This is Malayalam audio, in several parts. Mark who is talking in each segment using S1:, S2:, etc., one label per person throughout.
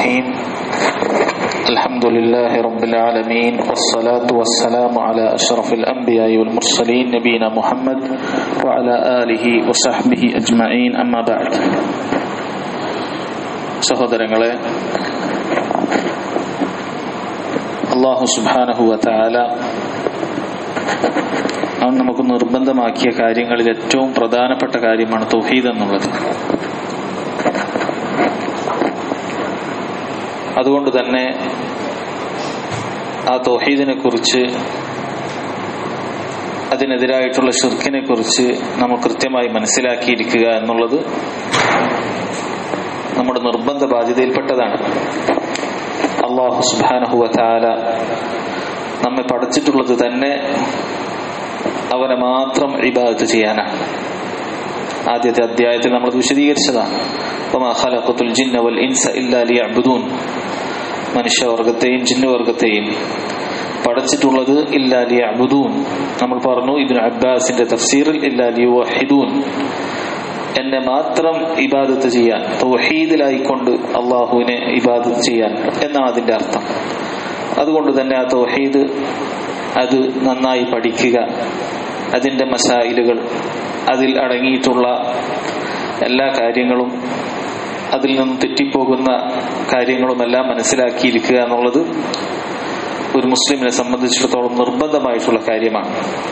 S1: الرحيم الحمد لله رب العالمين والصلاة والسلام على أشرف الأنبياء والمرسلين نبينا محمد وعلى آله وصحبه أجمعين أما بعد സഹോദരങ്ങളെ അള്ളാഹു സുബാനഹുവ താല അവൻ നമുക്ക് നിർബന്ധമാക്കിയ കാര്യങ്ങളിൽ ഏറ്റവും പ്രധാനപ്പെട്ട കാര്യമാണ് തൗഹീദ് എന്നുള്ളത് അതുകൊണ്ട് തന്നെ ആ തൗഹീദിനെ കുറിച്ച് അതിനെതിരായിട്ടുള്ള ഷിർക്കിനെ കുറിച്ച് നമ്മൾ കൃത്യമായി മനസ്സിലാക്കിയിരിക്കുക എന്നുള്ളത് നമ്മുടെ നിർബന്ധ ബാധ്യതയിൽപ്പെട്ടതാണ് അള്ളാഹു സുബാനഹുവ താല നമ്മെ പഠിച്ചിട്ടുള്ളത് തന്നെ അവനെ മാത്രം ഇബാദത്ത് ചെയ്യാനാണ് ആദ്യത്തെ അധ്യായത്തിൽ നമ്മൾ വിശദീകരിച്ചതാണ് മനുഷ്യവർഗത്തെയും ജിന്നുവർഗത്തെയും പഠിച്ചിട്ടുള്ളത് ഇല്ലാലി അബുദൂൻ നമ്മൾ പറഞ്ഞു ഇബിൻ അബ്ബാസിന്റെ തഫ്സീറിൽ ഇല്ലാലി വഹിദൂൻ എന്നെ മാത്രം ഇബാദത്ത് ചെയ്യാൻ തൗഹീദിലായിക്കൊണ്ട് അള്ളാഹുവിനെ ഇബാദത്ത് ചെയ്യാൻ എന്നാണ് അതിന്റെ അർത്ഥം അതുകൊണ്ട് തന്നെ ആ തൗഹീദ് അത് നന്നായി പഠിക്കുക അതിന്റെ മസായിലുകൾ അതിൽ അടങ്ങിയിട്ടുള്ള എല്ലാ കാര്യങ്ങളും അതിൽ നിന്ന് തെറ്റിപ്പോകുന്ന കാര്യങ്ങളുമെല്ലാം മനസ്സിലാക്കിയിരിക്കുക എന്നുള്ളത് ഒരു മുസ്ലിമിനെ സംബന്ധിച്ചിടത്തോളം നിർബന്ധമായിട്ടുള്ള കാര്യമാണ്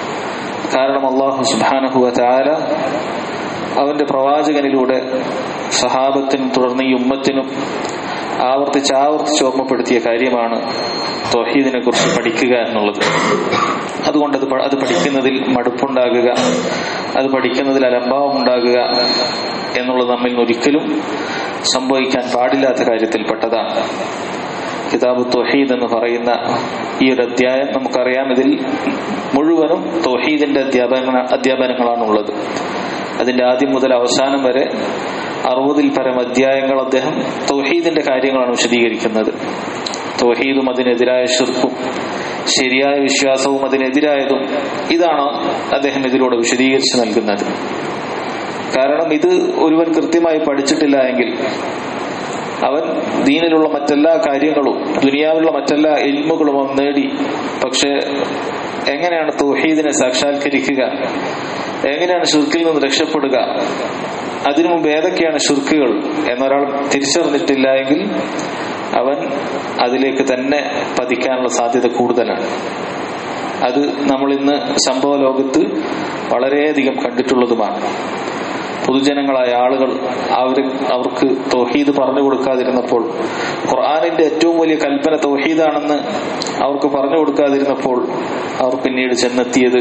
S1: കാരണം അള്ളാഹു സുബാനഹുവ ചാല അവന്റെ പ്രവാചകനിലൂടെ സഹാബത്തിനും തുടർന്ന് ഈ ഉമ്മത്തിനും ആവർത്തിച്ച് ആവർത്തിച്ച് ഓർമ്മപ്പെടുത്തിയ കാര്യമാണ് തൊഹീദിനെ കുറിച്ച് പഠിക്കുക എന്നുള്ളത് അതുകൊണ്ട് അത് അത് പഠിക്കുന്നതിൽ മടുപ്പുണ്ടാകുക അത് പഠിക്കുന്നതിൽ അലംഭാവം ഉണ്ടാകുക എന്നുള്ളത് നമ്മിൽ നിന്ന് ഒരിക്കലും സംഭവിക്കാൻ പാടില്ലാത്ത കാര്യത്തിൽപ്പെട്ടതാണ് കിതാബ് തൊഹീദ് എന്ന് പറയുന്ന ഈ ഒരു അധ്യായം നമുക്കറിയാം ഇതിൽ മുഴുവനും തൊഹീദിന്റെ അധ്യാപന അധ്യാപനങ്ങളാണുള്ളത് അതിന്റെ ആദ്യം മുതൽ അവസാനം വരെ അറുപതിൽ പരം അധ്യായങ്ങൾ അദ്ദേഹം തൗഹീദിന്റെ കാര്യങ്ങളാണ് വിശദീകരിക്കുന്നത് തൗഹീദും അതിനെതിരായ ഷിർക്കും ശരിയായ വിശ്വാസവും അതിനെതിരായതും ഇതാണ് അദ്ദേഹം ഇതിലൂടെ വിശദീകരിച്ച് നൽകുന്നത് കാരണം ഇത് ഒരുവൻ കൃത്യമായി പഠിച്ചിട്ടില്ല എങ്കിൽ അവൻ ദീനിലുള്ള മറ്റെല്ലാ കാര്യങ്ങളും ദുനിയാവിലുള്ള മറ്റെല്ലാ എൽമുകളും അവൻ നേടി പക്ഷെ എങ്ങനെയാണ് തൗഹീദിനെ സാക്ഷാത്കരിക്കുക എങ്ങനെയാണ് ഷുർക്കിൽ നിന്ന് രക്ഷപ്പെടുക അതിനു മുമ്പ് ഏതൊക്കെയാണ് ഷുർക്കുകൾ എന്നൊരാൾ തിരിച്ചറിഞ്ഞിട്ടില്ല എങ്കിൽ അവൻ അതിലേക്ക് തന്നെ പതിക്കാനുള്ള സാധ്യത കൂടുതലാണ് അത് നമ്മൾ ഇന്ന് സംഭവ ലോകത്ത് വളരെയധികം കണ്ടിട്ടുള്ളതുമാണ് പൊതുജനങ്ങളായ ആളുകൾ അവർ അവർക്ക് തൗഹീദ് പറഞ്ഞു കൊടുക്കാതിരുന്നപ്പോൾ ഖുർആാനിന്റെ ഏറ്റവും വലിയ കൽപ്പന തൗഹീദാണെന്ന് അവർക്ക് പറഞ്ഞു കൊടുക്കാതിരുന്നപ്പോൾ അവർ പിന്നീട് ചെന്നെത്തിയത്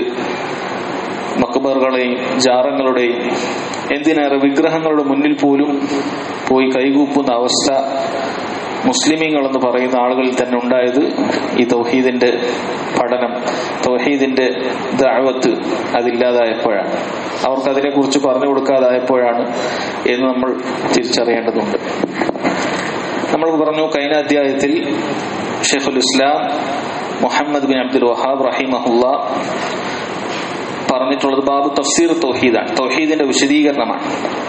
S1: മക്കബറുകളെയും ജാറങ്ങളുടെയും എന്തിനേറെ വിഗ്രഹങ്ങളുടെ മുന്നിൽ പോലും പോയി കൈകൂപ്പുന്ന അവസ്ഥ മുസ്ലിമീങ്ങൾ എന്ന് പറയുന്ന ആളുകളിൽ തന്നെ ഉണ്ടായത് ഈ തൗഹീദിന്റെ പഠനം തൗഹീദിന്റെ ദാവത്ത് അതില്ലാതായപ്പോഴാണ് അവർക്ക് അതിനെക്കുറിച്ച് പറഞ്ഞു കൊടുക്കാതായപ്പോഴാണ് എന്ന് നമ്മൾ തിരിച്ചറിയേണ്ടതുണ്ട് നമ്മൾ പറഞ്ഞു കഴിഞ്ഞ അധ്യായത്തിൽ ഷെയ്ഖുൽ ഇസ്ലാം മുഹമ്മദ് ബിൻ അബ്ദുൽ വഹാബ് റഹിമഹുല്ല പറഞ്ഞിട്ടുള്ളത് ബാബു തഫ്സീർ തൗഹീദാണ് തൗഹീദിന്റെ വിശദീകരണമാണ്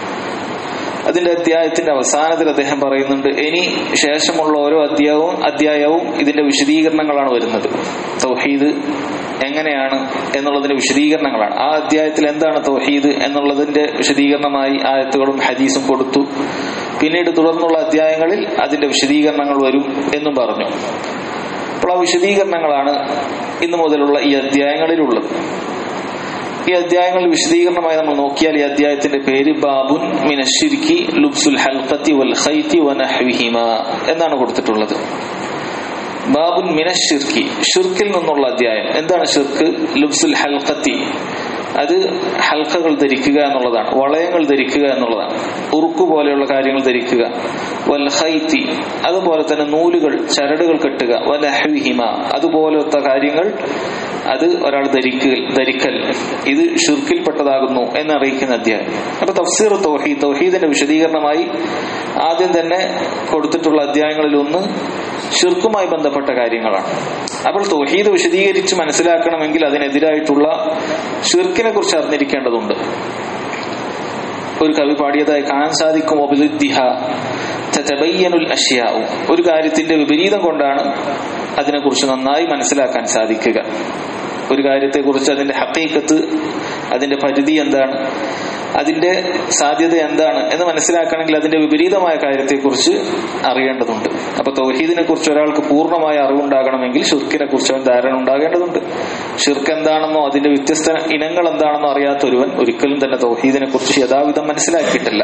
S1: അതിന്റെ അധ്യായത്തിന്റെ അവസാനത്തിൽ അദ്ദേഹം പറയുന്നുണ്ട് ഇനി ശേഷമുള്ള ഓരോ അധ്യായവും അധ്യായവും ഇതിന്റെ വിശദീകരണങ്ങളാണ് വരുന്നത് തൗഹീദ് എങ്ങനെയാണ് എന്നുള്ളതിന്റെ വിശദീകരണങ്ങളാണ് ആ അധ്യായത്തിൽ എന്താണ് തൗഹീദ് എന്നുള്ളതിന്റെ വിശദീകരണമായി ആയത്തുകളും ഹദീസും കൊടുത്തു പിന്നീട് തുടർന്നുള്ള അധ്യായങ്ങളിൽ അതിന്റെ വിശദീകരണങ്ങൾ വരും എന്നും പറഞ്ഞു അപ്പോൾ ആ വിശദീകരണങ്ങളാണ് ഇന്നു മുതലുള്ള ഈ അധ്യായങ്ങളിലുള്ളത് ഈ അധ്യായങ്ങളിൽ വിശദീകരണമായി നമ്മൾ നോക്കിയാൽ ഈ അധ്യായത്തിന്റെ പേര് ബാബുൻ മിനഷിർക്കി ലുബ്സുൽ ഹൽഖത്തി വൽ ഖൈത്തി വനഹ്വിഹിമ എന്നാണ് കൊടുത്തിട്ടുള്ളത് ബാബുൻ മിനഷിർക്കി ഷിർക്കിൽ നിന്നുള്ള അധ്യായം എന്താണ് ഷിർക്ക് ലുബ്സുൽ ഹൽഖത്തി അത് ഹൽക്കകൾ ധരിക്കുക എന്നുള്ളതാണ് വളയങ്ങൾ ധരിക്കുക എന്നുള്ളതാണ് ഉറുക്കു പോലെയുള്ള കാര്യങ്ങൾ ധരിക്കുക വൽ ഹൈത്തി അതുപോലെ തന്നെ നൂലുകൾ ചരടുകൾ കെട്ടുക വലഹ്വിഹിമ അതുപോലത്തെ കാര്യങ്ങൾ അത് ഒരാൾ ധരിക്കൽ ധരിക്കൽ ഇത് ഷിർക്കിൽപ്പെട്ടതാകുന്നു എന്നറിയിക്കുന്ന അധ്യായം അപ്പൊ തഫ്സീർ തൗഹീദ് തൗഹീദിന്റെ വിശദീകരണമായി ആദ്യം തന്നെ കൊടുത്തിട്ടുള്ള അധ്യായങ്ങളിൽ ഒന്ന് ഷിർക്കുമായി ബന്ധപ്പെട്ട കാര്യങ്ങളാണ് അപ്പോൾ തൗഹീദ് വിശദീകരിച്ച് മനസ്സിലാക്കണമെങ്കിൽ അതിനെതിരായിട്ടുള്ള ഷിർക്കിനെ കുറിച്ച് അറിഞ്ഞിരിക്കേണ്ടതുണ്ട് ഒരു കവി പാടിയതായി കാണാൻ സാധിക്കും ഒബിദിഹ തതബയ്യനുൽ അഷ്യാഉ ഒരു കാര്യത്തിന്റെ വിപരീതം കൊണ്ടാണ് അതിനെക്കുറിച്ച് നന്നായി മനസ്സിലാക്കാൻ സാധിക്കുക ഒരു കാര്യത്തെക്കുറിച്ച് അതിന്റെ ഹക്കീക്കത്ത് അതിന്റെ പരിധി എന്താണ് അതിന്റെ സാധ്യത എന്താണ് എന്ന് മനസ്സിലാക്കണമെങ്കിൽ അതിന്റെ വിപരീതമായ കാര്യത്തെക്കുറിച്ച് അറിയേണ്ടതുണ്ട് അപ്പൊ തൗഹീദിനെ കുറിച്ച് ഒരാൾക്ക് പൂർണ്ണമായ അറിവുണ്ടാകണമെങ്കിൽ ഷിർക്കിനെ കുറിച്ച് അവൻ ധാരണ ഉണ്ടാകേണ്ടതുണ്ട് ഷിർക്ക് എന്താണെന്നോ അതിന്റെ വ്യത്യസ്ത ഇനങ്ങൾ എന്താണെന്നോ അറിയാത്ത ഒരുവൻ ഒരിക്കലും തന്നെ തൗഹീദിനെ കുറിച്ച് യഥാവിധം മനസ്സിലാക്കിയിട്ടില്ല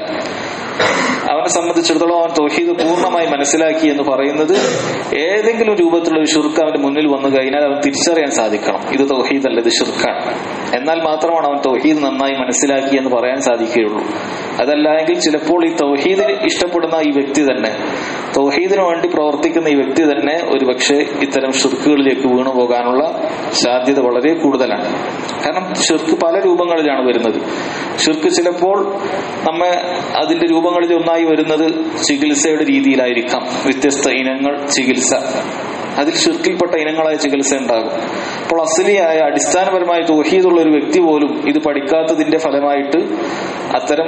S1: അവനെ സംബന്ധിച്ചിടത്തോളം അവൻ തൗഹീദ് പൂർണ്ണമായി മനസ്സിലാക്കി എന്ന് പറയുന്നത് ഏതെങ്കിലും രൂപത്തിലുള്ള ഒരു ഷിർക്ക് അവന്റെ മുന്നിൽ വന്നു കഴിഞ്ഞാൽ അവൻ തിരിച്ചറിയാൻ സാധിക്കണം ഇത് തൗഹീദ് അല്ല ഇത് ഷിർക്കാണ് എന്നാൽ മാത്രമാണ് അവൻ തൗഹീദ് നന്നായി മനസ്സിലാക്കി എന്ന് പറയാൻ സാധിക്കുകയുള്ളൂ അതല്ല എങ്കിൽ ചിലപ്പോൾ ഈ തൗഹീദിന് ഇഷ്ടപ്പെടുന്ന ഈ വ്യക്തി തന്നെ തൗഹീദിന് വേണ്ടി പ്രവർത്തിക്കുന്ന ഈ വ്യക്തി തന്നെ ഒരുപക്ഷെ ഇത്തരം ഷിർക്കുകളിലേക്ക് വീണു പോകാനുള്ള സാധ്യത വളരെ കൂടുതലാണ് കാരണം ഷിർക്ക് പല രൂപങ്ങളിലാണ് വരുന്നത് ഷിർക്ക് ചിലപ്പോൾ നമ്മെ അതിന്റെ രൂപങ്ങളിൽ ഒന്നായി വരുന്നത് ചികിത്സയുടെ രീതിയിലായിരിക്കാം വ്യത്യസ്ത ഇനങ്ങൾ ചികിത്സ അതിൽ ഷിർക്കിൽപ്പെട്ട ഇനങ്ങളായ ചികിത്സ ഉണ്ടാകും അപ്പോൾ അസലിയായ അടിസ്ഥാനപരമായ തൗഹീദുള്ള ഒരു വ്യക്തി പോലും ഇത് പഠിക്കാത്തതിന്റെ ഫലമായിട്ട് അത്തരം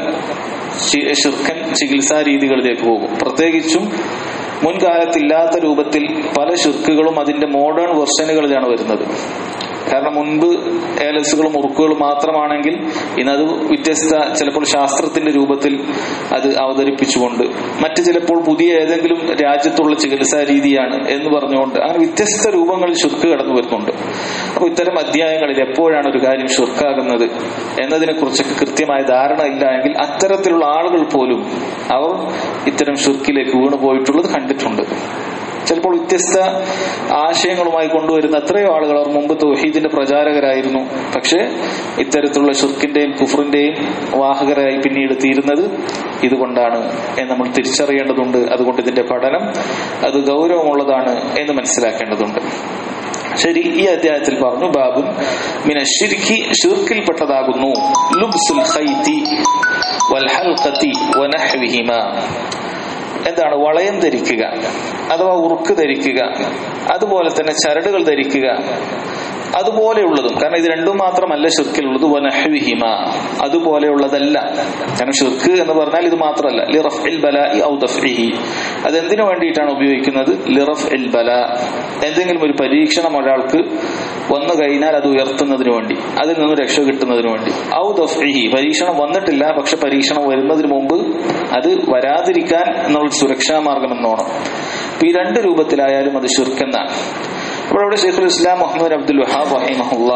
S1: ഷിർക്കൻ ചികിത്സാ രീതികളിലേക്ക് പോകും പ്രത്യേകിച്ചും മുൻകാലത്തില്ലാത്ത രൂപത്തിൽ പല ഷിർക്കുകളും അതിന്റെ മോഡേൺ വെർഷനുകളിലാണ് വരുന്നത് കാരണം മുൻപ് ഏലസുകളും ഉറുക്കുകളും മാത്രമാണെങ്കിൽ ഇന്നത് വ്യത്യസ്ത ചിലപ്പോൾ ശാസ്ത്രത്തിന്റെ രൂപത്തിൽ അത് അവതരിപ്പിച്ചുകൊണ്ട് മറ്റ് ചിലപ്പോൾ പുതിയ ഏതെങ്കിലും രാജ്യത്തുള്ള ചികിത്സാ രീതിയാണ് എന്ന് പറഞ്ഞുകൊണ്ട് അങ്ങനെ വ്യത്യസ്ത രൂപങ്ങളിൽ ഷുർക്ക് കടന്നു വരുന്നുണ്ട് അപ്പോൾ ഇത്തരം അധ്യായങ്ങളിൽ എപ്പോഴാണ് ഒരു കാര്യം ഷുർക്കാകുന്നത് എന്നതിനെ കുറിച്ചൊക്കെ കൃത്യമായ ധാരണ ഇല്ല എങ്കിൽ അത്തരത്തിലുള്ള ആളുകൾ പോലും അവർ ഇത്തരം ഷുർക്കിലേക്ക് വീണു പോയിട്ടുള്ളത് കണ്ടിട്ടുണ്ട് ചിലപ്പോൾ വ്യത്യസ്ത ആശയങ്ങളുമായി കൊണ്ടുവരുന്ന എത്രയോ ആളുകൾ അവർ മുമ്പ് തൗഹീദിന്റെ പ്രചാരകരായിരുന്നു പക്ഷെ ഇത്തരത്തിലുള്ള ഷുർക്കിന്റെയും കുഫറിന്റെയും വാഹകരായി പിന്നീട് തീരുന്നത് ഇതുകൊണ്ടാണ് എന്ന് നമ്മൾ തിരിച്ചറിയേണ്ടതുണ്ട് അതുകൊണ്ട് ഇതിന്റെ പഠനം അത് ഗൗരവമുള്ളതാണ് എന്ന് മനസ്സിലാക്കേണ്ടതുണ്ട് ശരി ഈ അധ്യായത്തിൽ പറഞ്ഞു ബാബുൻ മിന ഷിർഖി ഷിർക്കിൽപ്പെട്ടതാകുന്നു ലുബ്സുൽ ഖൈതി വൽ ഹൽഖതി വനഹ്വിഹിമാ എന്താണ് വളയം ധരിക്കുക അഥവാ ഉറുക്ക് ധരിക്കുക അതുപോലെ തന്നെ ചരടുകൾ ധരിക്കുക അതുപോലെയുള്ളതും കാരണം ഇത് രണ്ടും മാത്രമല്ല ഷിർക്കിലുള്ളത് വനഹ്വിഹിമ അതുപോലെയുള്ളതല്ല കാരണം ഷിർക്ക് എന്ന് പറഞ്ഞാൽ ഇത് മാത്രമല്ല ലിറഫ് ഇൽ ബലാഇ ഔ ദഫ്ഇഹി അതെന്തിനു വേണ്ടിയിട്ടാണ് ഉപയോഗിക്കുന്നത് ലിറഫ് ഇൽ ബല എന്തെങ്കിലും ഒരു പരീക്ഷണം ഒരാൾക്ക് വന്നു കഴിഞ്ഞാൽ അത് ഉയർത്തുന്നതിന് വേണ്ടി അതിൽ നിന്ന് രക്ഷ കിട്ടുന്നതിന് വേണ്ടി ഔ ദഫ്ഇഹി പരീക്ഷണം വന്നിട്ടില്ല പക്ഷെ പരീക്ഷണം വരുന്നതിന് മുമ്പ് അത് വരാതിരിക്കാൻ എന്നുള്ള സുരക്ഷാ മാർഗം എന്നോണം അപ്പൊ ഈ രണ്ട് രൂപത്തിലായാലും അത് ഷിർക്കെന്നാണ് അപ്പോൾ അവിടെ ഷെയ്ഖുൽ ഇസ്ലാം മുഹമ്മദ് അബ്ദുൽ വഹാബ് റഹിമഹുല്ല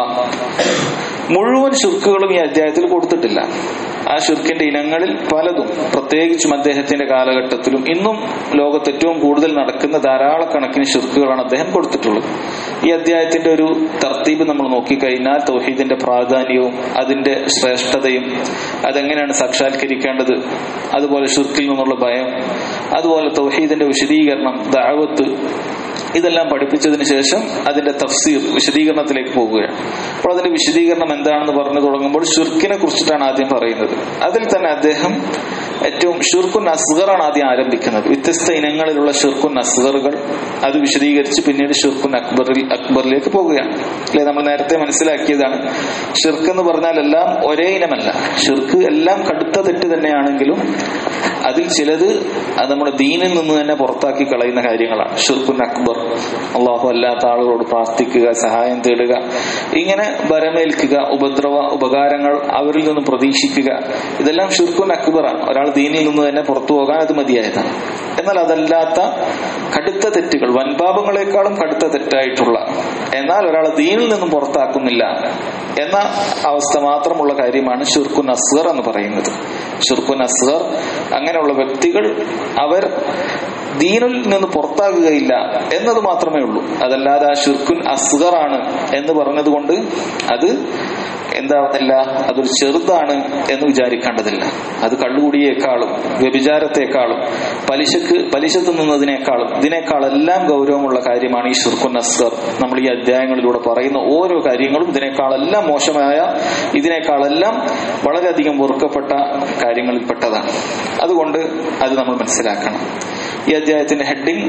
S1: മുഴുവൻ ഷുർക്കുകളും ഈ അധ്യായത്തിൽ കൊടുത്തിട്ടില്ല ആ ഷുർക്കിന്റെ ഇനങ്ങളിൽ പലതും പ്രത്യേകിച്ചും അദ്ദേഹത്തിന്റെ കാലഘട്ടത്തിലും ഇന്നും ലോകത്ത് ഏറ്റവും കൂടുതൽ നടക്കുന്ന ധാരാളക്കണക്കിന് ഷുർക്കുകളാണ് അദ്ദേഹം കൊടുത്തിട്ടുള്ളത് ഈ അധ്യായത്തിന്റെ ഒരു തർത്തീബ് നമ്മൾ നോക്കിക്കഴിഞ്ഞാൽ തൗഹീദിന്റെ പ്രാധാന്യവും അതിന്റെ ശ്രേഷ്ഠതയും അതെങ്ങനെയാണ് സാക്ഷാത്കരിക്കേണ്ടത് അതുപോലെ ഷുർക്കിൽ നിന്നുള്ള ഭയം അതുപോലെ തൗഹീദിന്റെ വിശദീകരണം ദാവത്ത് ഇതെല്ലാം പഠിപ്പിച്ചതിന് ശേഷം അതിന്റെ തഫ്സീർ വിശദീകരണത്തിലേക്ക് പോവുകയാണ് അപ്പോൾ അതിന്റെ വിശദീകരണം എന്താണെന്ന് പറഞ്ഞു തുടങ്ങുമ്പോൾ ഷുർക്കിനെ കുറിച്ചിട്ടാണ് ആദ്യം പറയുന്നത് അതിൽ തന്നെ അദ്ദേഹം ഏറ്റവും ഷുർഖുൻ അസ്ഗറാണ് ആദ്യം ആരംഭിക്കുന്നത് വ്യത്യസ്ത ഇനങ്ങളിലുള്ള ഷുർഖുൻ അസ്ഗറുകൾ അത് വിശദീകരിച്ച് പിന്നീട് ഷുർഖുൻ അക്ബറിൽ അക്ബറിലേക്ക് പോവുകയാണ് അല്ലെ നമ്മൾ നേരത്തെ മനസ്സിലാക്കിയതാണ് ഷിർക്ക് എന്ന് പറഞ്ഞാൽ എല്ലാം ഒരേ ഇനമല്ല ഷിർക്ക് എല്ലാം കടുത്ത തെറ്റ് തന്നെയാണെങ്കിലും അതിൽ ചിലത് അത് നമ്മുടെ ദീനിൽ നിന്ന് തന്നെ പുറത്താക്കി കളയുന്ന കാര്യങ്ങളാണ് ഷിർഖുൻ അക്ബർ അള്ളാഹു അല്ലാത്ത ആളുകളോട് പ്രാർത്ഥിക്കുക സഹായം തേടുക ഇങ്ങനെ ബരമേൽക്കുക ഉപദ്രവ ഉപകാരങ്ങൾ അവരിൽ നിന്ന് പ്രതീക്ഷിക്കുക ഇതെല്ലാം ഷിർഖുൻ അക്ബറാണ് ഒരാൾ ദീനിൽ നിന്ന് തന്നെ പുറത്തു പോകാൻ അത് മതിയായതാണ് എന്നാൽ അതല്ലാത്ത കടുത്ത തെറ്റുകൾ വൻപാപങ്ങളെക്കാളും കടുത്ത തെറ്റായിട്ടുള്ള എന്നാൽ ഒരാൾ ദീനിൽ നിന്നും പുറത്താക്കുന്നില്ല എന്ന അവസ്ഥ മാത്രമുള്ള കാര്യമാണ് ഷിർഖുൻ അസ്ഗർ എന്ന് പറയുന്നത് ഷിർഖുൻ അസ്ഗർ അങ്ങനെയുള്ള വ്യക്തികൾ അവർ ദീനിൽ നിന്ന് പുറത്താകുകയില്ല എന്നത് മാത്രമേ ഉള്ളൂ അതല്ലാതെ ആ ഷിർഖുൻ അസ്ഗറാണ് എന്ന് പറഞ്ഞതുകൊണ്ട് അത് എന്താവുന്നില്ല അതൊരു ചെറുതാണ് എന്ന് വിചാരിക്കേണ്ടതില്ല അത് കള്ളുകുടിയേക്കാളും വ്യഭിചാരത്തെക്കാളും പലിശക്ക് പലിശ തിന്നുന്നതിനേക്കാളും ഇതിനേക്കാളെല്ലാം ഗൗരവമുള്ള കാര്യമാണ് ഈ ഷിർഖുൻ അസ്ഗർ നമ്മൾ ഈ അധ്യായങ്ങളിലൂടെ പറയുന്ന ഓരോ കാര്യങ്ങളും ഇതിനേക്കാളെല്ലാം മോശമായ ഇതിനേക്കാളെല്ലാം വളരെയധികം വെറുക്കപ്പെട്ട കാര്യങ്ങളിൽ പെട്ടതാണ് അതുകൊണ്ട് അത് നമ്മൾ മനസ്സിലാക്കണം ഈ അധ്യായത്തിന്റെ ഹെഡിങ്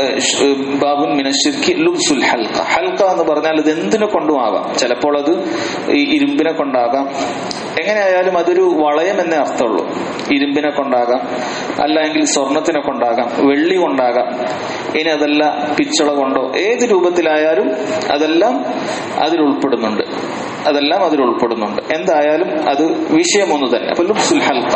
S1: ബാബുൻ മിനഷിർക്ക് ലുബ്സുൽ ഹൽക്ക ഹൽക്ക എന്ന് പറഞ്ഞാൽ ഇത് എന്തിനെ കൊണ്ടും ആകാം ചിലപ്പോൾ അത് ഈ ഇരുമ്പിനെ കൊണ്ടാകാം എങ്ങനെയായാലും അതൊരു വളയം എന്നേ അർത്ഥമുള്ളൂ ഇരുമ്പിനെ കൊണ്ടാകാം അല്ലെങ്കിൽ സ്വർണത്തിനെ കൊണ്ടാകാം വെള്ളി കൊണ്ടാകാം ഇനി അതല്ല പിച്ചള കൊണ്ടോ ഏത് രൂപത്തിലായാലും അതെല്ലാം അതിൽ ഉൾപ്പെടുന്നുണ്ട് അതെല്ലാം അതിൽ ഉൾപ്പെടുന്നുണ്ട് എന്തായാലും അത് വിഷയം ഒന്ന് തന്നെ അപ്പൊ ലുബ്സുൽ ഹൽക്ക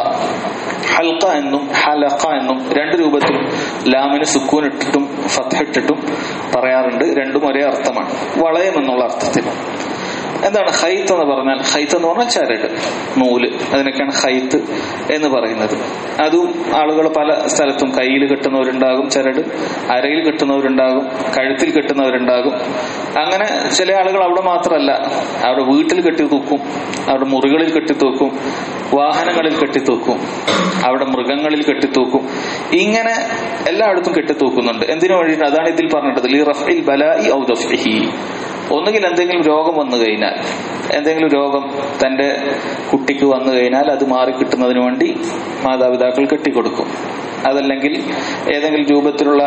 S1: ഹൽക്ക എന്നും ഹലക്ക എന്നും രണ്ട് രൂപത്തിൽ ലാമിന് സുക്കൂൻ ഇട്ടിട്ടും ഫത്ത് ഇട്ടിട്ടും പറയാറുണ്ട് രണ്ടും ഒരേ അർത്ഥമാണ് വളയം എന്നുള്ള അർത്ഥത്തിൽ എന്താണ് ഹൈത്ത് എന്ന് പറഞ്ഞാൽ ഹൈത്ത് എന്ന് പറഞ്ഞാൽ ചരട് നൂല് അതിനൊക്കെയാണ് ഹൈത്ത് എന്ന് പറയുന്നത് അതും ആളുകൾ പല സ്ഥലത്തും കയ്യിൽ കെട്ടുന്നവരുണ്ടാകും ചരട് അരയിൽ കെട്ടുന്നവരുണ്ടാകും കഴുത്തിൽ കെട്ടുന്നവരുണ്ടാകും അങ്ങനെ ചില ആളുകൾ അവിടെ മാത്രമല്ല അവിടെ വീട്ടിൽ കെട്ടി തൂക്കും അവിടെ മുറികളിൽ കെട്ടി തൂക്കും വാഹനങ്ങളിൽ കെട്ടിത്തൂക്കും അവിടെ മൃഗങ്ങളിൽ കെട്ടിത്തൂക്കും ഇങ്ങനെ എല്ലായിടത്തും കെട്ടിത്തൂക്കുന്നുണ്ട് എന്തിനു വേണ്ടിയിട്ട് അതാണ് ഇതിൽ പറഞ്ഞിട്ടത് ലി റഫ്ഇൽ ബലായി ഔ ദഫ്ഇഹി ഒന്നുകിൽ എന്തെങ്കിലും രോഗം വന്നു കഴിഞ്ഞാൽ എന്തെങ്കിലും രോഗം തന്റെ കുട്ടിക്ക് വന്നു കഴിഞ്ഞാൽ അത് മാറി കിട്ടുന്നതിന് വേണ്ടി മാതാപിതാക്കൾ കെട്ടിക്കൊടുക്കും അതല്ലെങ്കിൽ ഏതെങ്കിലും രൂപത്തിലുള്ള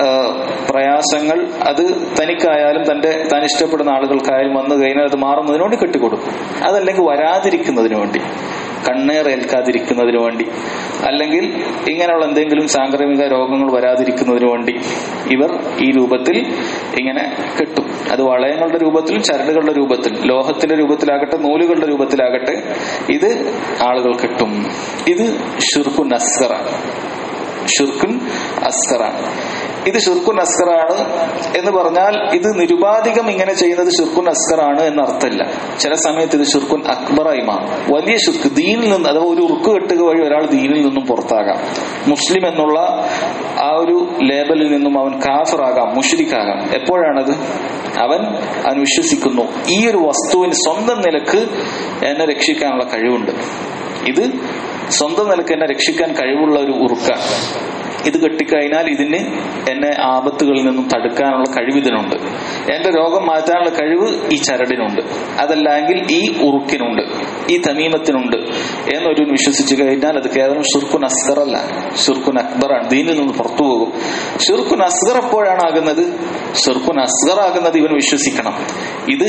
S1: പ്രയാസങ്ങൾ അത് തനിക്കായാലും തന്റെ താൻ ഇഷ്ടപ്പെടുന്ന ആളുകൾക്കായാലും വന്നു കഴിഞ്ഞാൽ അത് മാറുന്നതിന് വേണ്ടി കെട്ടിക്കൊടുക്കും അതല്ലെങ്കിൽ വരാതിരിക്കുന്നതിന് വേണ്ടി കണ്ണേറേൽക്കാതിരിക്കുന്നതിന് വേണ്ടി അല്ലെങ്കിൽ ഇങ്ങനെയുള്ള എന്തെങ്കിലും സാംക്രമിക രോഗങ്ങൾ വരാതിരിക്കുന്നതിന് വേണ്ടി ഇവർ ഈ രൂപത്തിൽ ഇങ്ങനെ കെട്ടും അത് വളയങ്ങളുടെ രൂപത്തിലും ചരടുകളുടെ രൂപത്തിലും ലോഹത്തിന്റെ രൂപത്തിലാകട്ടെ നൂലുകളുടെ രൂപത്തിലാകട്ടെ ഇത് ആളുകൾ കെട്ടും ഇത് ഷിർക്കു നസ്കറാണ് ഷിർക്കുൻ അസ്കറാണ് ഇത് ഷിർക്കുൻ അസ്കറാണ് എന്ന് പറഞ്ഞാൽ ഇത് നിരുപാധികം ഇങ്ങനെ ചെയ്യുന്നത് ഷിർക്കുൻ അസ്കറാണ് എന്ന അർത്ഥമില്ല ചില സമയത്ത് ഇത് ഷിർക്കുൻ അക്ബറായി മാറും വലിയ ഷിർക്ക് ദീനിൽ നിന്ന് അഥവാ ഒരു ഉറുക്ക് കെട്ടുക വഴി ഒരാൾ ദീനിൽ നിന്നും പുറത്താകാം മുസ്ലിം എന്നുള്ള ആ ഒരു ലേബലിൽ നിന്നും അവൻ കാഫറാകാം മുഷരിക്കാകാം എപ്പോഴാണത് അവൻ അവൻ വിശ്വസിക്കുന്നു ഈ ഒരു വസ്തുവിന് സ്വന്തം നിലക്ക് എന്നെ രക്ഷിക്കാനുള്ള കഴിവുണ്ട് ഇത് സ്വന്തം നിലക്ക് എന്നെ രക്ഷിക്കാൻ കഴിവുള്ള ഒരു ഉറുക്കാണ് ഇത് കെട്ടിക്കഴിഞ്ഞാൽ ഇതിന് എന്നെ ആപത്തുകളിൽ നിന്നും തടുക്കാനുള്ള കഴിവ് ഇതിനുണ്ട് എന്റെ രോഗം മാറ്റാനുള്ള കഴിവ് ഈ ചരടിനുണ്ട് അതല്ലെങ്കിൽ ഈ ഉറുക്കിനുണ്ട് ഈ തമീമത്തിനുണ്ട് എന്നൊരു വിശ്വസിച്ചു കഴിഞ്ഞാൽ അത് കേവലം ഷുർക്കുൻ അസ്ഗർ അല്ല ഷുർക്കുൻ അക്ബറാണ് ദീനിൽ നിന്ന് പുറത്തു പോകും ഷുർക്കുൻ അസ്ഗർ എപ്പോഴാണ് ആകുന്നത് ഷുർക്കുൻ അസ്ഗർ ആകുന്നത് ഇവൻ വിശ്വസിക്കണം ഇത്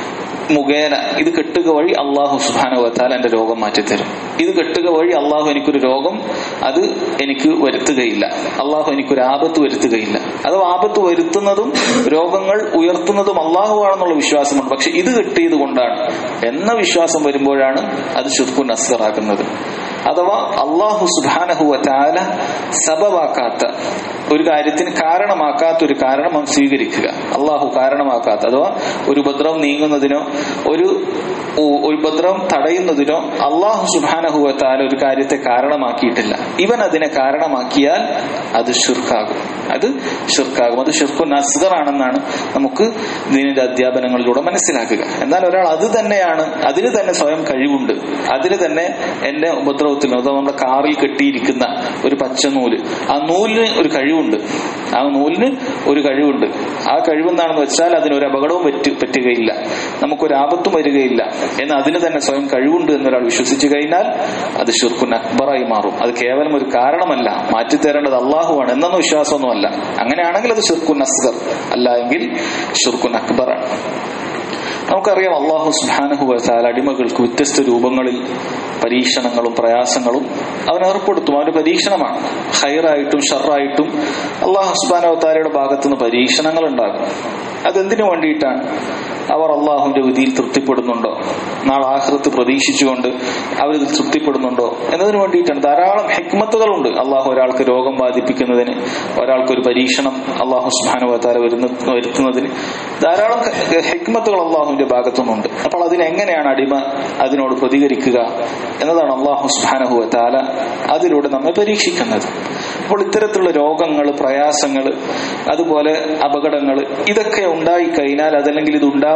S1: മുഖേന ഇത് കെട്ടുക വഴി അള്ളാഹു സുബാനുവത്താൽ എന്റെ രോഗം മാറ്റിത്തരും ഇത് കെട്ടുക വഴി അള്ളാഹു എനിക്കൊരു രോഗം അത് എനിക്ക് വരുത്തുകയില്ല അള്ളാഹു എനിക്കൊരു ആപത്ത് വരുത്തുകയില്ല അഥവാ ആപത്ത് വരുത്തുന്നതും രോഗങ്ങൾ ഉയർത്തുന്നതും അള്ളാഹു ആണെന്നുള്ള വിശ്വാസമുണ്ട് പക്ഷെ ഇത് കെട്ടിയത് കൊണ്ടാണ് എന്ന വിശ്വാസം വരുമ്പോഴാണ് അത് ഷുർഖുൻ അസ്കറാക്കുന്നത് അഥവാ അള്ളാഹു സുബാനഹുവ താല സബവാക്കാത്ത ഒരു കാര്യത്തിന് കാരണമാക്കാത്ത ഒരു കാരണം അവൻ സ്വീകരിക്കുക അള്ളാഹു കാരണമാക്കാത്ത അഥവാ ഒരു ഉപദ്രവം നീങ്ങുന്നതിനോ ഒരു ഒരു ഉപദ്രവം തടയുന്നതിനോ അള്ളാഹു സുബാനഹുവ താല ഒരു കാര്യത്തെ കാരണമാക്കിയിട്ടില്ല ഇവൻ അതിനെ കാരണമാക്കിയാൽ അത് ഷിർക്കാകും അത് ഷിർക്കാകും അത് ഷിർഖുൻ അസ്ഗർ ആണെന്നാണ് നമുക്ക് ദീനിന്റെ അധ്യാപനങ്ങളിലൂടെ മനസ്സിലാക്കുക എന്നാൽ ഒരാൾ അത് തന്നെയാണ് അതിന് തന്നെ സ്വയം കഴിവുണ്ട് അതിന് തന്നെ എന്റെ ഉപദ്രവത്തിന് അഥവാ നമ്മുടെ കാറിൽ കെട്ടിയിരിക്കുന്ന ഒരു പച്ചനൂല് ആ നൂലിന് ഒരു കഴിവുണ്ട് ആ നൂലിന് ഒരു കഴിവുണ്ട് ആ കഴിവെന്താണെന്ന് വെച്ചാൽ അതിനൊരു അപകടവും പറ്റി പറ്റുകയില്ല നമുക്കൊരു ആപത്തും വരികയില്ല എന്ന് അതിന് തന്നെ സ്വയം കഴിവുണ്ട് എന്നൊരാൾ വിശ്വസിച്ചു കഴിഞ്ഞാൽ അത് ഷിർക്കുൻ അക്ബറായി മാറും അത് കേവലം ഒരു കാരണമല്ല മാറ്റിത്തരേണ്ടത് അള്ളാഹുവാണ് എന്നൊന്നും വിശ്വാസമൊന്നുമല്ല അങ്ങനെയാണെങ്കിൽ അത് ഷിർക്കുൻ അസ്ഗർ അല്ല എങ്കിൽ ഷിർക്കുൻ അക്ബറാണ് നമുക്കറിയാം അള്ളാഹു സുഹാനുഹുവത്താൽ അടിമകൾക്ക് വ്യത്യസ്ത രൂപങ്ങളിൽ പരീക്ഷണങ്ങളും പ്രയാസങ്ങളും അവൻ ഏർപ്പെടുത്തും അവന്റെ പരീക്ഷണമാണ് ഹൈറായിട്ടും ഷറായിട്ടും അള്ളാഹു സുബാനവത്താലയുടെ ഭാഗത്തുനിന്ന് പരീക്ഷണങ്ങൾ ഉണ്ടാകും അതെന്തിനു വേണ്ടിയിട്ടാണ് അവർ അള്ളാഹുവിന്റെ വിധിയിൽ തൃപ്തിപ്പെടുന്നുണ്ടോ നാളെ ആഹൃത്ത് പ്രതീക്ഷിച്ചുകൊണ്ട് അവരിതിൽ തൃപ്തിപ്പെടുന്നുണ്ടോ എന്നതിന് വേണ്ടിയിട്ടാണ് ധാരാളം ഹെക്മത്തുകളുണ്ട് അള്ളാഹു ഒരാൾക്ക് രോഗം ബാധിപ്പിക്കുന്നതിന് ഒരാൾക്ക് ഒരു പരീക്ഷണം അള്ളാഹു സുബാനുവത്താല വരുന്ന വരുത്തുന്നതിന് ധാരാളം ഹെക്മത്തുകൾ അള്ളാഹുവിന്റെ ഭാഗത്തുനിന്നുണ്ട് അപ്പോൾ അതിനെങ്ങനെയാണ് അടിമ അതിനോട് പ്രതികരിക്കുക എന്നതാണ് അള്ളാഹു സുബാനഹുവത്താല അതിലൂടെ നമ്മെ പരീക്ഷിക്കുന്നത് അപ്പോൾ ഇത്തരത്തിലുള്ള രോഗങ്ങൾ പ്രയാസങ്ങൾ അതുപോലെ അപകടങ്ങൾ ഇതൊക്കെ ഉണ്ടായി കഴിഞ്ഞാൽ അതല്ലെങ്കിൽ ഇത് ഉണ്ടാവാൻ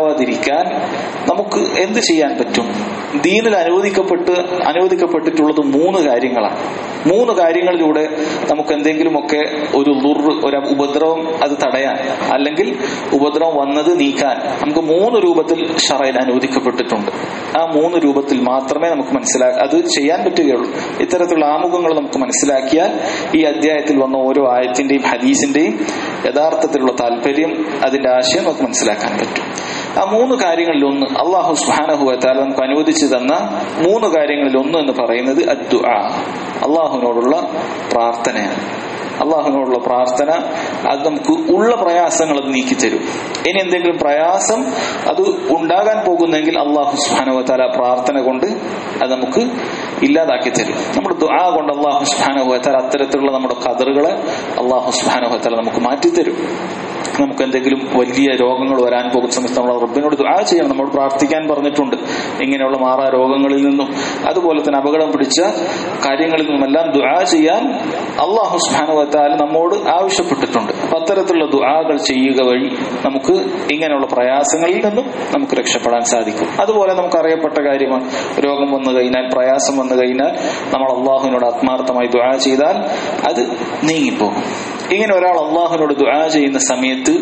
S1: ഉണ്ടാവാതിരിക്കാൻ നമുക്ക് എന്ത് ചെയ്യാൻ പറ്റും ദീനിൽ അനുവദിക്കപ്പെട്ട് അനുവദിക്കപ്പെട്ടിട്ടുള്ളത് മൂന്ന് കാര്യങ്ങളാണ് മൂന്ന് കാര്യങ്ങളിലൂടെ നമുക്ക് എന്തെങ്കിലുമൊക്കെ ഒരു ലുർ ഒരു ഉപദ്രവം അത് തടയാൻ അല്ലെങ്കിൽ ഉപദ്രവം വന്നത് നീക്കാൻ നമുക്ക് മൂന്ന് രൂപത്തിൽ ഷറയിൽ അനുവദിക്കപ്പെട്ടിട്ടുണ്ട് ആ മൂന്ന് രൂപത്തിൽ മാത്രമേ നമുക്ക് മനസ്സിലാക്ക അത് ചെയ്യാൻ പറ്റുകയുള്ളൂ ഇത്തരത്തിലുള്ള ആമുഖങ്ങൾ നമുക്ക് മനസ്സിലാക്കിയാൽ ഈ അധ്യായത്തിൽ വന്ന ഓരോ ആയത്തിന്റെയും ഹദീസിന്റെയും യഥാർത്ഥത്തിലുള്ള താല്പര്യം അതിന്റെ ആശയം നമുക്ക് മനസ്സിലാക്കാൻ പറ്റും ആ മൂന്ന് കാര്യങ്ങളിൽ ഒന്ന് അള്ളാഹു സുഹാനഹുവത്താൽ നമുക്ക് അനുവദിച്ചു തന്ന മൂന്ന് കാര്യങ്ങളിൽ ഒന്ന് എന്ന് പറയുന്നത് അദ്ദു അള്ളാഹുവിനോടുള്ള പ്രാർത്ഥനയാണ് അള്ളാഹുവിനോടുള്ള പ്രാർത്ഥന അത് നമുക്ക് ഉള്ള പ്രയാസങ്ങൾ അത് നീക്കിത്തരും ഇനി എന്തെങ്കിലും പ്രയാസം അത് ഉണ്ടാകാൻ പോകുന്നെങ്കിൽ അള്ളാഹു സുഹാനുവത്താല പ്രാർത്ഥന കൊണ്ട് അത് നമുക്ക് ഇല്ലാതാക്കി തരും നമ്മുടെ ദുആ കൊണ്ട് അള്ളാഹു സുഹാനുവത്താല അത്തരത്തിലുള്ള നമ്മുടെ കതറുകളെ അള്ളാഹു സുഹാനുവത്താല നമുക്ക് മാറ്റിത്തരും നമുക്ക് എന്തെങ്കിലും വലിയ രോഗങ്ങൾ വരാൻ പോകുന്ന സമയത്ത് നമ്മൾ റബ്ബിനോട് ദുആ ചെയ്യണം നമ്മോട് പ്രാർത്ഥിക്കാൻ പറഞ്ഞിട്ടുണ്ട് ഇങ്ങനെയുള്ള മാറാ രോഗങ്ങളിൽ നിന്നും അതുപോലെ തന്നെ അപകടം പിടിച്ച കാര്യങ്ങളിൽ നിന്നുമെല്ലാം ദുആ ചെയ്യാൻ അള്ളാഹു സുഹാനുവത്താൽ നമ്മോട് ആവശ്യപ്പെട്ടിട്ടുണ്ട് അപ്പൊ അത്തരത്തിലുള്ള ദുആകൾ ചെയ്യുക വഴി നമുക്ക് ഇങ്ങനെയുള്ള പ്രയാസങ്ങളിൽ നിന്നും നമുക്ക് രക്ഷപ്പെടാൻ സാധിക്കും അതുപോലെ നമുക്ക് അറിയപ്പെട്ട കാര്യമാണ് രോഗം വന്നു കഴിഞ്ഞാൽ പ്രയാസം വന്നു കഴിഞ്ഞാൽ നമ്മൾ അള്ളാഹുവിനോട് ആത്മാർത്ഥമായി ദുആ ചെയ്താൽ അത് നീങ്ങിപ്പോകും ഇങ്ങനെ ഒരാൾ അള്ളാഹുവിനോട് ദുആ ചെയ്യുന്ന സമയത്ത്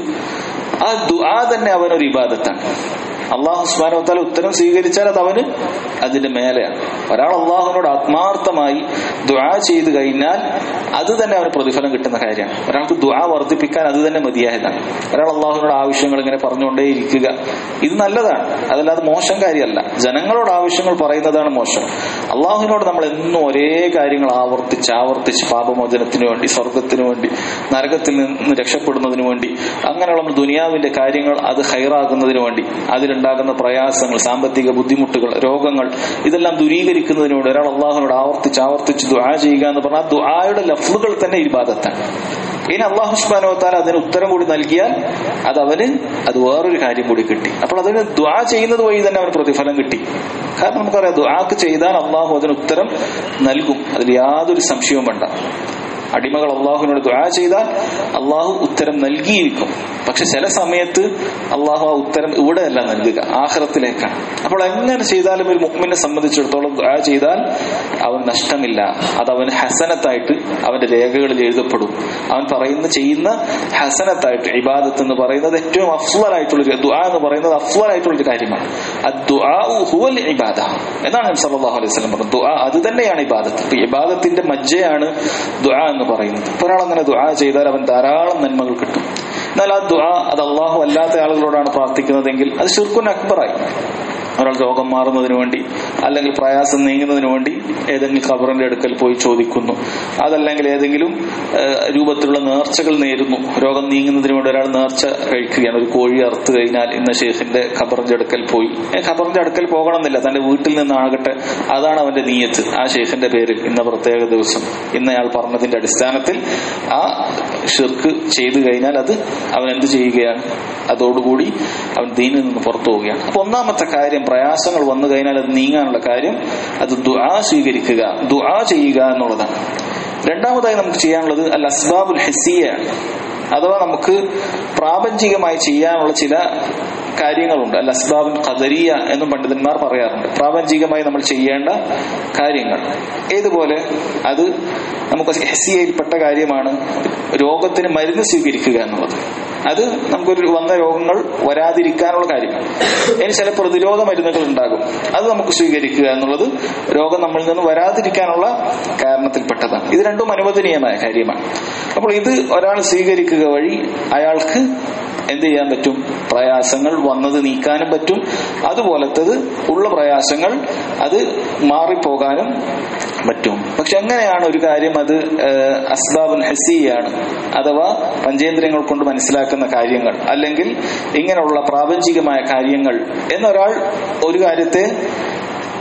S1: ആ ദുആ തന്നെ അവനൊരു ഇബാദത്താണ് അള്ളാഹു സ്മാനോത്താൽ ഉത്തരം സ്വീകരിച്ചാൽ അത് അവന് അതിന്റെ മേലെയാണ് ഒരാൾ അള്ളാഹുവിനോട് ആത്മാർത്ഥമായി ദുആ ചെയ്തു കഴിഞ്ഞാൽ അത് തന്നെ അവന് പ്രതിഫലം കിട്ടുന്ന കാര്യമാണ് ഒരാൾക്ക് ദുആ വർദ്ധിപ്പിക്കാൻ അത് തന്നെ മതിയായതാണ് ഒരാൾ അള്ളാഹുവിനോട് ആവശ്യങ്ങൾ ഇങ്ങനെ പറഞ്ഞുകൊണ്ടേ ഇരിക്കുക ഇത് നല്ലതാണ് അതല്ലാതെ മോശം കാര്യമല്ല ജനങ്ങളോട് ആവശ്യങ്ങൾ പറയുന്നതാണ് മോശം അള്ളാഹുവിനോട് നമ്മൾ എന്നും ഒരേ കാര്യങ്ങൾ ആവർത്തിച്ച് ആവർത്തിച്ച് പാപമോചനത്തിന് വേണ്ടി സ്വർഗത്തിന് വേണ്ടി നരകത്തിൽ നിന്ന് രക്ഷപ്പെടുന്നതിന് വേണ്ടി അങ്ങനെയുള്ള നമ്മുടെ ദുനിയാവിന്റെ കാര്യങ്ങൾ അത് ഹൈറാകുന്നതിന് വേണ്ടി അതിലുണ്ടാകുന്ന പ്രയാസങ്ങൾ സാമ്പത്തിക ബുദ്ധിമുട്ടുകൾ രോഗങ്ങൾ ഇതെല്ലാം ദൂരീകരിക്കുന്നതിന് വേണ്ടി ഒരാൾ അള്ളാഹുനോട് ആവർത്തിച്ച് ആവർത്തിച്ച് ദുആ ചെയ്യുക എന്ന് പറഞ്ഞാൽ ദുആയുടെ ലഫ്ലുകൾ തന്നെ ഇബാദത്താണ് ഇനി അള്ളാഹു സുബാനോത്താൽ അതിന് ഉത്തരം കൂടി നൽകിയാൽ അത് അവന് അത് വേറൊരു കാര്യം കൂടി കിട്ടി അപ്പോൾ അതിന് ദ്വാ ചെയ്യുന്നത് വഴി തന്നെ അവന് പ്രതിഫലം കിട്ടി കാരണം നമുക്കറിയാം ദ്വാക്ക് ചെയ്താൽ അള്ളാഹു അതിന് ഉത്തരം നൽകും അതിൽ യാതൊരു സംശയവും വേണ്ട അടിമകൾ അള്ളാഹുവിനോട് ദുആ ചെയ്താൽ അള്ളാഹു ഉത്തരം നൽകിയിരിക്കും പക്ഷെ ചില സമയത്ത് അള്ളാഹു ആ ഉത്തരം ഇവിടെയല്ല നൽകുക ആഹ്റത്തിലേക്കാണ് അപ്പോൾ എങ്ങനെ ചെയ്താലും ഒരു മുഹ്മിനെ സംബന്ധിച്ചിടത്തോളം ദുആ ചെയ്താൽ അവൻ നഷ്ടമില്ല അത് അവൻ ഹസനത്തായിട്ട് അവന്റെ രേഖകളിൽ എഴുതപ്പെടും അവൻ പറയുന്ന ചെയ്യുന്ന ഹസനത്തായിട്ട് ഇബാദത്ത് എന്ന് പറയുന്നത് ഏറ്റവും അഫ്വലായിട്ടുള്ളൊരു ദുആ എന്ന് പറയുന്നത് അഫ്വലായിട്ടുള്ളൊരു കാര്യമാണ് ഹുവൽ ഇബാദ എന്നാണ് നബി സല്ലല്ലാഹു അലൈഹി വസല്ലം പറഞ്ഞത് ദുആ അത് തന്നെയാണ് ഇബാദത്ത് ഇപ്പൊ ഇബാദത്തിന്റെ മജ്ജയാണ് ദുആ എന്ന് പറയുന്നത് ഇപ്പൊ ഒരാൾ അങ്ങനെ ദുആ ചെയ്താൽ അവൻ ധാരാളം നന്മകൾ കിട്ടും എന്നാൽ ആ ദുആ അത് അള്ളാഹു അല്ലാത്ത ആളുകളോടാണ് പ്രാർത്ഥിക്കുന്നതെങ്കിൽ അത് ഷിർക്കുൻ അക്ബറായി ഒരാൾ രോഗം മാറുന്നതിന് വേണ്ടി അല്ലെങ്കിൽ പ്രയാസം നീങ്ങുന്നതിന് വേണ്ടി ഏതെങ്കിലും ഖബറിന്റെ അടുക്കൽ പോയി ചോദിക്കുന്നു അതല്ലെങ്കിൽ ഏതെങ്കിലും രൂപത്തിലുള്ള നേർച്ചകൾ നേരുന്നു രോഗം നീങ്ങുന്നതിന് വേണ്ടി ഒരാൾ നേർച്ച കഴിക്കുകയാണ് ഒരു കോഴി അറുത്ത് കഴിഞ്ഞാൽ ഇന്ന ഷെയ്ഖിന്റെ ഖബറിന്റെ അടുക്കൽ പോയി ഖബറിന്റെ അടുക്കൽ പോകണമെന്നില്ല തന്റെ വീട്ടിൽ നിന്നാകട്ടെ അതാണ് അവന്റെ നീയത്ത് ആ ഷെയ്ഖിന്റെ പേരിൽ ഇന്ന പ്രത്യേക ദിവസം ഇന്നയാൾ പറഞ്ഞതിന്റെ അടിസ്ഥാനത്തിൽ ആ ഷിർക്ക് ചെയ്തു കഴിഞ്ഞാൽ അത് അവൻ എന്ത് ചെയ്യുകയാണ് അതോടുകൂടി അവൻ ദീനിൽ നിന്ന് പുറത്തു പോവുകയാണ് അപ്പൊ ഒന്നാമത്തെ കാര്യം പ്രയാസങ്ങൾ വന്നു കഴിഞ്ഞാൽ അത് നീങ്ങാനുള്ള കാര്യം അത് ദുആ സ്വീകരിക്കുക ദുആ ചെയ്യുക എന്നുള്ളതാണ് രണ്ടാമതായി നമുക്ക് ചെയ്യാനുള്ളത് അൽ അസ്ബാബുൽ ഹെസിയാണ് അഥവാ നമുക്ക് പ്രാപഞ്ചികമായി ചെയ്യാനുള്ള ചില കാര്യങ്ങളുണ്ട് അൽ അസ്ബാബുൽ ഖദരിയ എന്നും പണ്ഡിതന്മാർ പറയാറുണ്ട് പ്രാപഞ്ചികമായി നമ്മൾ ചെയ്യേണ്ട കാര്യങ്ങൾ ഏതുപോലെ അത് നമുക്ക് ഹെസിയയിൽപ്പെട്ട കാര്യമാണ് രോഗത്തിന് മരുന്ന് സ്വീകരിക്കുക എന്നുള്ളത് അത് നമുക്കൊരു വന്ന രോഗങ്ങൾ വരാതിരിക്കാനുള്ള കാര്യമാണ് ഇനി ചില പ്രതിരോധ മരുന്നുകൾ ഉണ്ടാകും അത് നമുക്ക് സ്വീകരിക്കുക എന്നുള്ളത് രോഗം നമ്മളിൽ നിന്ന് വരാതിരിക്കാനുള്ള കാരണത്തിൽപ്പെട്ടതാണ് ഇത് രണ്ടും അനുവദനീയമായ കാര്യമാണ് അപ്പോൾ ഇത് ഒരാൾ സ്വീകരിക്കുക വഴി അയാൾക്ക് എന്ത് ചെയ്യാൻ പറ്റും പ്രയാസങ്ങൾ വന്നത് നീക്കാനും പറ്റും അതുപോലത്തത് ഉള്ള പ്രയാസങ്ങൾ അത് മാറിപ്പോകാനും പറ്റും പക്ഷെ എങ്ങനെയാണ് ഒരു കാര്യം അത് അസ്ബാബുൽ ഹസിയാണ് അഥവാ പഞ്ചേന്ദ്രിയങ്ങൾ കൊണ്ട് മനസ്സിലാക്കുന്ന കാര്യങ്ങൾ അല്ലെങ്കിൽ ഇങ്ങനെയുള്ള പ്രാപഞ്ചികമായ കാര്യങ്ങൾ എന്നൊരാൾ ഒരു കാര്യത്തെ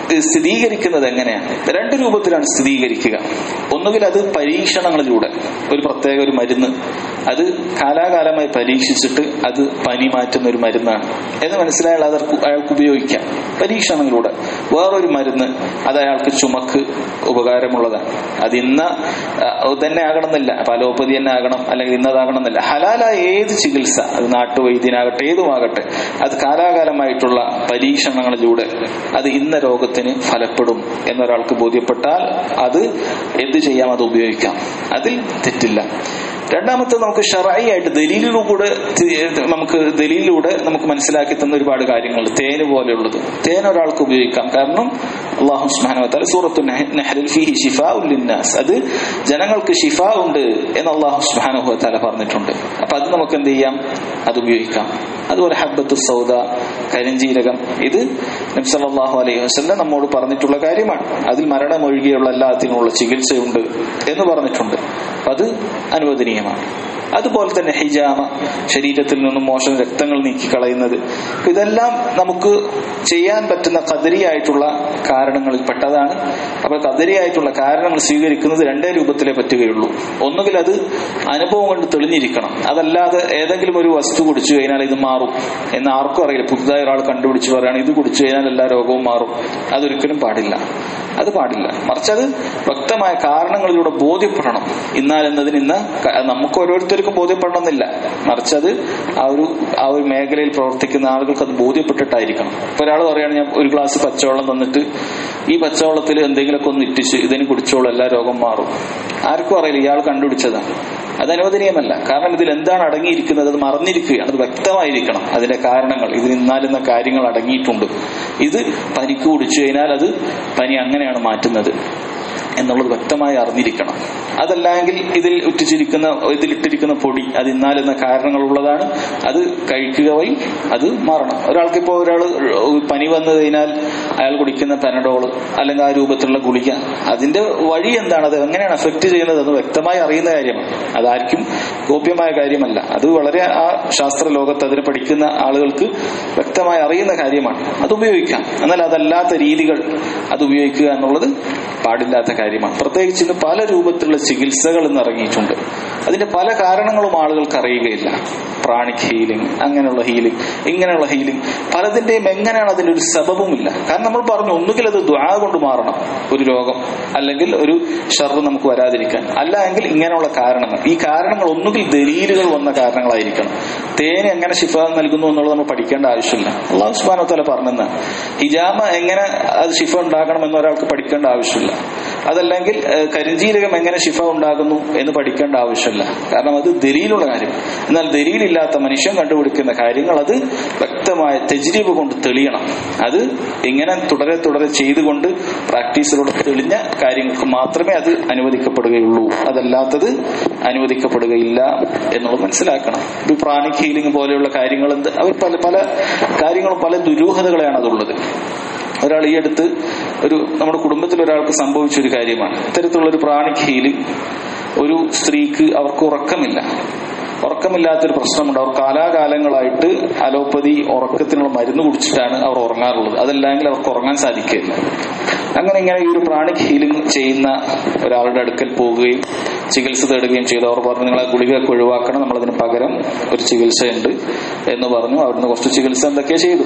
S1: സ്ഥിരീകരിക്കുന്നത് എങ്ങനെയാണ് രണ്ട് രൂപത്തിലാണ് സ്ഥിരീകരിക്കുക ഒന്നുകിൽ അത് പരീക്ഷണങ്ങളിലൂടെ ഒരു പ്രത്യേക ഒരു മരുന്ന് അത് കാലാകാലമായി പരീക്ഷിച്ചിട്ട് അത് പനി മാറ്റുന്ന ഒരു മരുന്നാണ് എന്ന് മനസ്സിലായാൽ അതർക്ക് അയാൾക്ക് ഉപയോഗിക്കാം പരീക്ഷണങ്ങളിലൂടെ വേറൊരു മരുന്ന് അത് അയാൾക്ക് ചുമക്ക് ഉപകാരമുള്ളതാണ് അത് ഇന്ന അഹ് തന്നെ ആകണമെന്നില്ല അപ്പൊ അലോപ്പതി തന്നെ ആകണം അല്ലെങ്കിൽ ഇന്നതാകണമെന്നില്ല ഹലാലായ ഏത് ചികിത്സ അത് നാട്ടുവൈദ്യനാകട്ടെ ഏതുമാകട്ടെ അത് കാലാകാലമായിട്ടുള്ള പരീക്ഷണങ്ങളിലൂടെ അത് ഇന്ന രോഗത്തിന് ഫലപ്പെടും എന്നൊരാൾക്ക് ബോധ്യപ്പെട്ടാൽ അത് എന്ത് ചെയ്യാം അത് ഉപയോഗിക്കാം അതിൽ തെറ്റില്ല രണ്ടാമത്തെ നമുക്ക് ഷറായി ആയിട്ട് ദലീലിലൂടെ നമുക്ക് ദലീലിലൂടെ നമുക്ക് മനസ്സിലാക്കി തന്ന ഒരുപാട് കാര്യങ്ങൾ തേന് പോലെയുള്ളത് തേൻ ഒരാൾക്ക് ഉപയോഗിക്കാം കാരണം അള്ളാഹു സുബ്ഹാനഹു സൂറത്തു നെഹ്റിൽ ഫീഹി ഷിഫാ ലിന്നാസ് അത് ജനങ്ങൾക്ക് ഷിഫ ഉണ്ട് എന്ന് അള്ളാഹു സുബ്ഹാനഹു വതആല പറഞ്ഞിട്ടുണ്ട് അപ്പൊ അത് നമുക്ക് എന്ത് ചെയ്യാം അത് ഉപയോഗിക്കാം അതുപോലെ ഹബ്ബത്ത് സൗദ കരിഞ്ചീരകം ഇത് നബ്സല്ലാഹു അലൈഹി വസല്ലം നമ്മോട് പറഞ്ഞിട്ടുള്ള കാര്യമാണ് അതിൽ മരണമൊഴികെയുള്ള എല്ലാത്തിനുമുള്ള ചികിത്സയുണ്ട് എന്ന് പറഞ്ഞിട്ടുണ്ട് അപ്പൊ അത് അനുവദനീയമാണ് അതുപോലെ തന്നെ ഹിജാമ ശരീരത്തിൽ നിന്നും മോശം രക്തങ്ങൾ നീക്കി കളയുന്നത് ഇതെല്ലാം നമുക്ക് ചെയ്യാൻ പറ്റുന്ന കദരിയായിട്ടുള്ള കാരണങ്ങളിൽ പെട്ടതാണ് അപ്പൊ കദരിയായിട്ടുള്ള കാരണങ്ങൾ സ്വീകരിക്കുന്നത് രണ്ടേ രൂപത്തിലേ പറ്റുകയുള്ളൂ ഒന്നുകിൽ അത് അനുഭവം കൊണ്ട് തെളിഞ്ഞിരിക്കണം അതല്ലാതെ ഏതെങ്കിലും ഒരു വസ്തു കുടിച്ചു കഴിഞ്ഞാൽ ഇത് മാറും എന്ന് ആർക്കും അറിയില്ല പുതുതായി ഒരാൾ കണ്ടുപിടിച്ച് പറയുകയാണ് ഇത് കുടിച്ചു കഴിഞ്ഞാൽ എല്ലാ രോഗവും മാറും അതൊരിക്കലും പാടില്ല അത് പാടില്ല മറിച്ച് അത് വ്യക്തമായ കാരണങ്ങളിലൂടെ ബോധ്യപ്പെടണം എന്നാൽ എന്നതിന് ഇന്ന് ക- നമുക്ക് ഓരോരുത്തർക്കും ബോധ്യപ്പെടണമെന്നില്ല മറിച്ച് അത് ആ ഒരു ആ ഒരു മേഖലയിൽ പ്രവർത്തിക്കുന്ന ആളുകൾക്ക് അത് ബോധ്യപ്പെട്ടിട്ടായിരിക്കണം ഇപ്പൊ ഒരാൾ പറയാണ് ഞാൻ ഒരു ഗ്ലാസ് പച്ചവെള്ളം തന്നിട്ട് ഈ പച്ചവെള്ളത്തിൽ എന്തെങ്കിലുമൊക്കെ ഒന്ന് ഇട്ടിച്ച് ഇതിന് കുടിച്ചോളൂ എല്ലാ രോഗം മാറും ആർക്കും അറിയില്ല ഇയാൾ കണ്ടുപിടിച്ചതാണ് അത് അനുവദനീയമല്ല കാരണം ഇതിൽ എന്താണ് അടങ്ങിയിരിക്കുന്നത് അത് മറന്നിരിക്കുകയാണ് അത് വ്യക്തമായിരിക്കണം അതിന്റെ കാരണങ്ങൾ ഇതിൽ ഇന്നാലുന്ന കാര്യങ്ങൾ അടങ്ങിയിട്ടുണ്ട് ഇത് പനിക്ക് കുടിച്ചു കഴിഞ്ഞാൽ അത് പനി അങ്ങനെയാണ് മാറ്റുന്നത് എന്നുള്ളത് വ്യക്തമായി അറിഞ്ഞിരിക്കണം അതല്ലെങ്കിൽ ഇതിൽ ഉറ്റിച്ചിരിക്കുന്ന ഇതിലിട്ടിരിക്കുന്ന പൊടി അത് ഇന്നാലെന്ന കാരണങ്ങളുള്ളതാണ് അത് കഴിക്കുക വഴി അത് മാറണം ഒരാൾക്ക് ഇപ്പോൾ ഒരാൾ പനി വന്നു കഴിഞ്ഞാൽ അയാൾ കുടിക്കുന്ന പെനഡോള് അല്ലെങ്കിൽ ആ രൂപത്തിലുള്ള ഗുളിക അതിന്റെ വഴി എന്താണ് അത് എങ്ങനെയാണ് എഫക്ട് ചെയ്യുന്നത് എന്ന് വ്യക്തമായി അറിയുന്ന കാര്യമാണ് അതാർക്കും ഗോപ്യമായ കാര്യമല്ല അത് വളരെ ആ ശാസ്ത്ര ലോകത്ത് അതിന് പഠിക്കുന്ന ആളുകൾക്ക് വ്യക്തമായി അറിയുന്ന കാര്യമാണ് അത് ഉപയോഗിക്കാം എന്നാൽ അതല്ലാത്ത രീതികൾ അത് ഉപയോഗിക്കുക എന്നുള്ളത് പാടില്ലാത്ത കാര്യമാണ് പ്രത്യേകിച്ച് ഇന്ന് പല രൂപത്തിലുള്ള ചികിത്സകൾ ഇന്ന് ഇറങ്ങിയിട്ടുണ്ട് അതിന്റെ പല കാരണങ്ങളും ആളുകൾക്ക് അറിയുകയില്ല പ്രാണിക് ഹീലിംഗ് അങ്ങനെയുള്ള ഹീലിംഗ് ഇങ്ങനെയുള്ള ഹീലിംഗ് പലതിന്റെയും എങ്ങനെയാണ് അതിന്റെ ഒരു സബബുമില്ല കാരണം നമ്മൾ പറഞ്ഞു ഒന്നുകിൽ അത് ദ്വാ കൊണ്ട് മാറണം ഒരു രോഗം അല്ലെങ്കിൽ ഒരു ഷർറ് നമുക്ക് വരാതിരിക്കാൻ അല്ല എങ്കിൽ ഇങ്ങനെയുള്ള കാരണങ്ങൾ ഈ കാരണങ്ങൾ ഒന്നുകിൽ ദലീലുകൾ വന്ന കാരണങ്ങളായിരിക്കണം തേന് എങ്ങനെ ശിഫ നൽകുന്നു എന്നുള്ളത് നമ്മൾ പഠിക്കേണ്ട ആവശ്യമില്ല അള്ളാഹു സുബാനോ തല പറഞ്ഞെന്ന് ഹിജാമ എങ്ങനെ അത് ശിഫ ഉണ്ടാക്കണം എന്ന് ഒരാൾക്ക് പഠിക്കേണ്ട ആവശ്യമില്ല അതല്ലെങ്കിൽ ഏഹ്, കരിഞ്ജീരകം എങ്ങനെ ശിഫ ഉണ്ടാകുന്നു എന്ന് പഠിക്കേണ്ട ആവശ്യമില്ല കാരണം അത് ദലീലുള്ള കാര്യം എന്നാൽ ദലീലില്ലാത്ത മനുഷ്യൻ കണ്ടുപിടിക്കുന്ന കാര്യങ്ങൾ അത് വ്യക്തമായ തെജ്രീബ് കൊണ്ട് തെളിയണം അത് ഇങ്ങനെ തുടരെ തുടരെ ചെയ്തുകൊണ്ട് പ്രാക്ടീസിലൂടെ തെളിഞ്ഞ കാര്യങ്ങൾക്ക് മാത്രമേ അത് അനുവദിക്കപ്പെടുകയുള്ളൂ അതല്ലാത്തത് അനുവദിക്കപ്പെടുകയില്ല എന്നുള്ളത് മനസ്സിലാക്കണം ഈ പ്രാണിക് ഹീലിംഗ് പോലെയുള്ള കാര്യങ്ങൾ എന്ത് അവർ പല പല കാര്യങ്ങളും പല ദുരൂഹതകളെയാണ് അതുള്ളത് ഒരാൾ ഈ അടുത്ത് ഒരു നമ്മുടെ കുടുംബത്തിൽ ഒരാൾക്ക് സംഭവിച്ച ഒരു കാര്യമാണ് ഇത്തരത്തിലുള്ള ഒരു പ്രാണിക് ഹീലിംഗ് ഒരു സ്ത്രീക്ക് അവർക്ക് ഉറക്കമില്ല ഉറക്കമില്ലാത്തൊരു പ്രശ്നമുണ്ട് അവർ കാലാകാലങ്ങളായിട്ട് അലോപ്പതി ഉറക്കത്തിനുള്ള മരുന്ന് കുടിച്ചിട്ടാണ് അവർ ഉറങ്ങാറുള്ളത് അതല്ലെങ്കിൽ അവർക്ക് ഉറങ്ങാൻ സാധിക്കില്ല അങ്ങനെ ഇങ്ങനെ ഈ ഒരു പ്രാണിക് ഹീലിംഗ് ചെയ്യുന്ന ഒരാളുടെ അടുക്കൽ പോവുകയും ചികിത്സ തേടുകയും ചെയ്തു അവർ പറഞ്ഞു നിങ്ങൾ ആ ഗുളികയൊക്കെ ഒഴിവാക്കണം നമ്മളതിന് പകരം ഒരു ചികിത്സയുണ്ട് എന്ന് പറഞ്ഞു അവിടുന്ന് കുറച്ച് ചികിത്സ എന്തൊക്കെയോ ചെയ്തു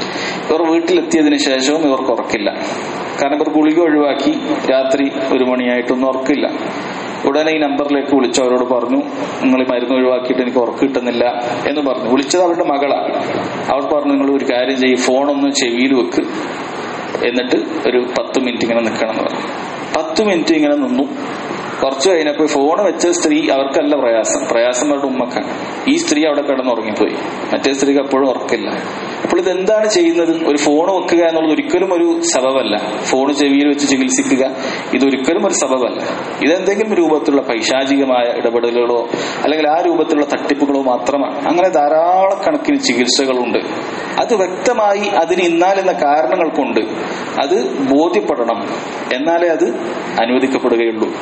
S1: ഇവർ വീട്ടിലെത്തിയതിനു ശേഷവും ഇവർക്ക് ഉറക്കില്ല കാരണം ഇവർ ഗുളിക ഒഴിവാക്കി രാത്രി ഒരു മണിയായിട്ടൊന്നും ഉറക്കില്ല ഉടനെ ഈ നമ്പറിലേക്ക് വിളിച്ചു അവരോട് പറഞ്ഞു നിങ്ങൾ ഈ മരുന്ന് ഒഴിവാക്കിയിട്ട് എനിക്ക് ഉറക്കം കിട്ടുന്നില്ല എന്ന് പറഞ്ഞു വിളിച്ചത് അവരുടെ മകളാണ് അവൾ പറഞ്ഞു നിങ്ങൾ ഒരു കാര്യം ചെയ്യും ഫോണൊന്ന് ചെവിയിൽ വെക്ക് എന്നിട്ട് ഒരു പത്ത് മിനിറ്റ് ഇങ്ങനെ നിൽക്കണം എന്ന് പറഞ്ഞു പത്ത് മിനിറ്റ് ഇങ്ങനെ നിന്നു കുറച്ച് കഴിഞ്ഞപ്പോൾ ഫോൺ വെച്ച സ്ത്രീ അവർക്കല്ല പ്രയാസം പ്രയാസം അവരുടെ ഉമ്മക്കാണ് ഈ സ്ത്രീ അവിടെ കിടന്നുറങ്ങിപ്പോയി മറ്റേ സ്ത്രീക്ക് എപ്പോഴും ഉറക്കില്ല അപ്പോൾ ഇത് എന്താണ് ചെയ്യുന്നത് ഒരു ഫോൺ വെക്കുക എന്നുള്ളത് ഒരിക്കലും ഒരു സബബല്ല ഫോൺ ചെവിയിൽ വെച്ച് ചികിത്സിക്കുക ഇതൊരിക്കലും ഒരു സബബല്ല ഇതെന്തെങ്കിലും രൂപത്തിലുള്ള പൈശാചികമായ ഇടപെടലുകളോ അല്ലെങ്കിൽ ആ രൂപത്തിലുള്ള തട്ടിപ്പുകളോ മാത്രമാണ് അങ്ങനെ ധാരാളക്കണക്കിന് ചികിത്സകളുണ്ട് അത് വ്യക്തമായി അതിന് ഇന്നാലെന്ന കാരണങ്ങൾ കൊണ്ട് അത് ബോധ്യപ്പെടണം എന്നാലേ അത് അനുവദിക്കപ്പെടുകയുള്ളൂ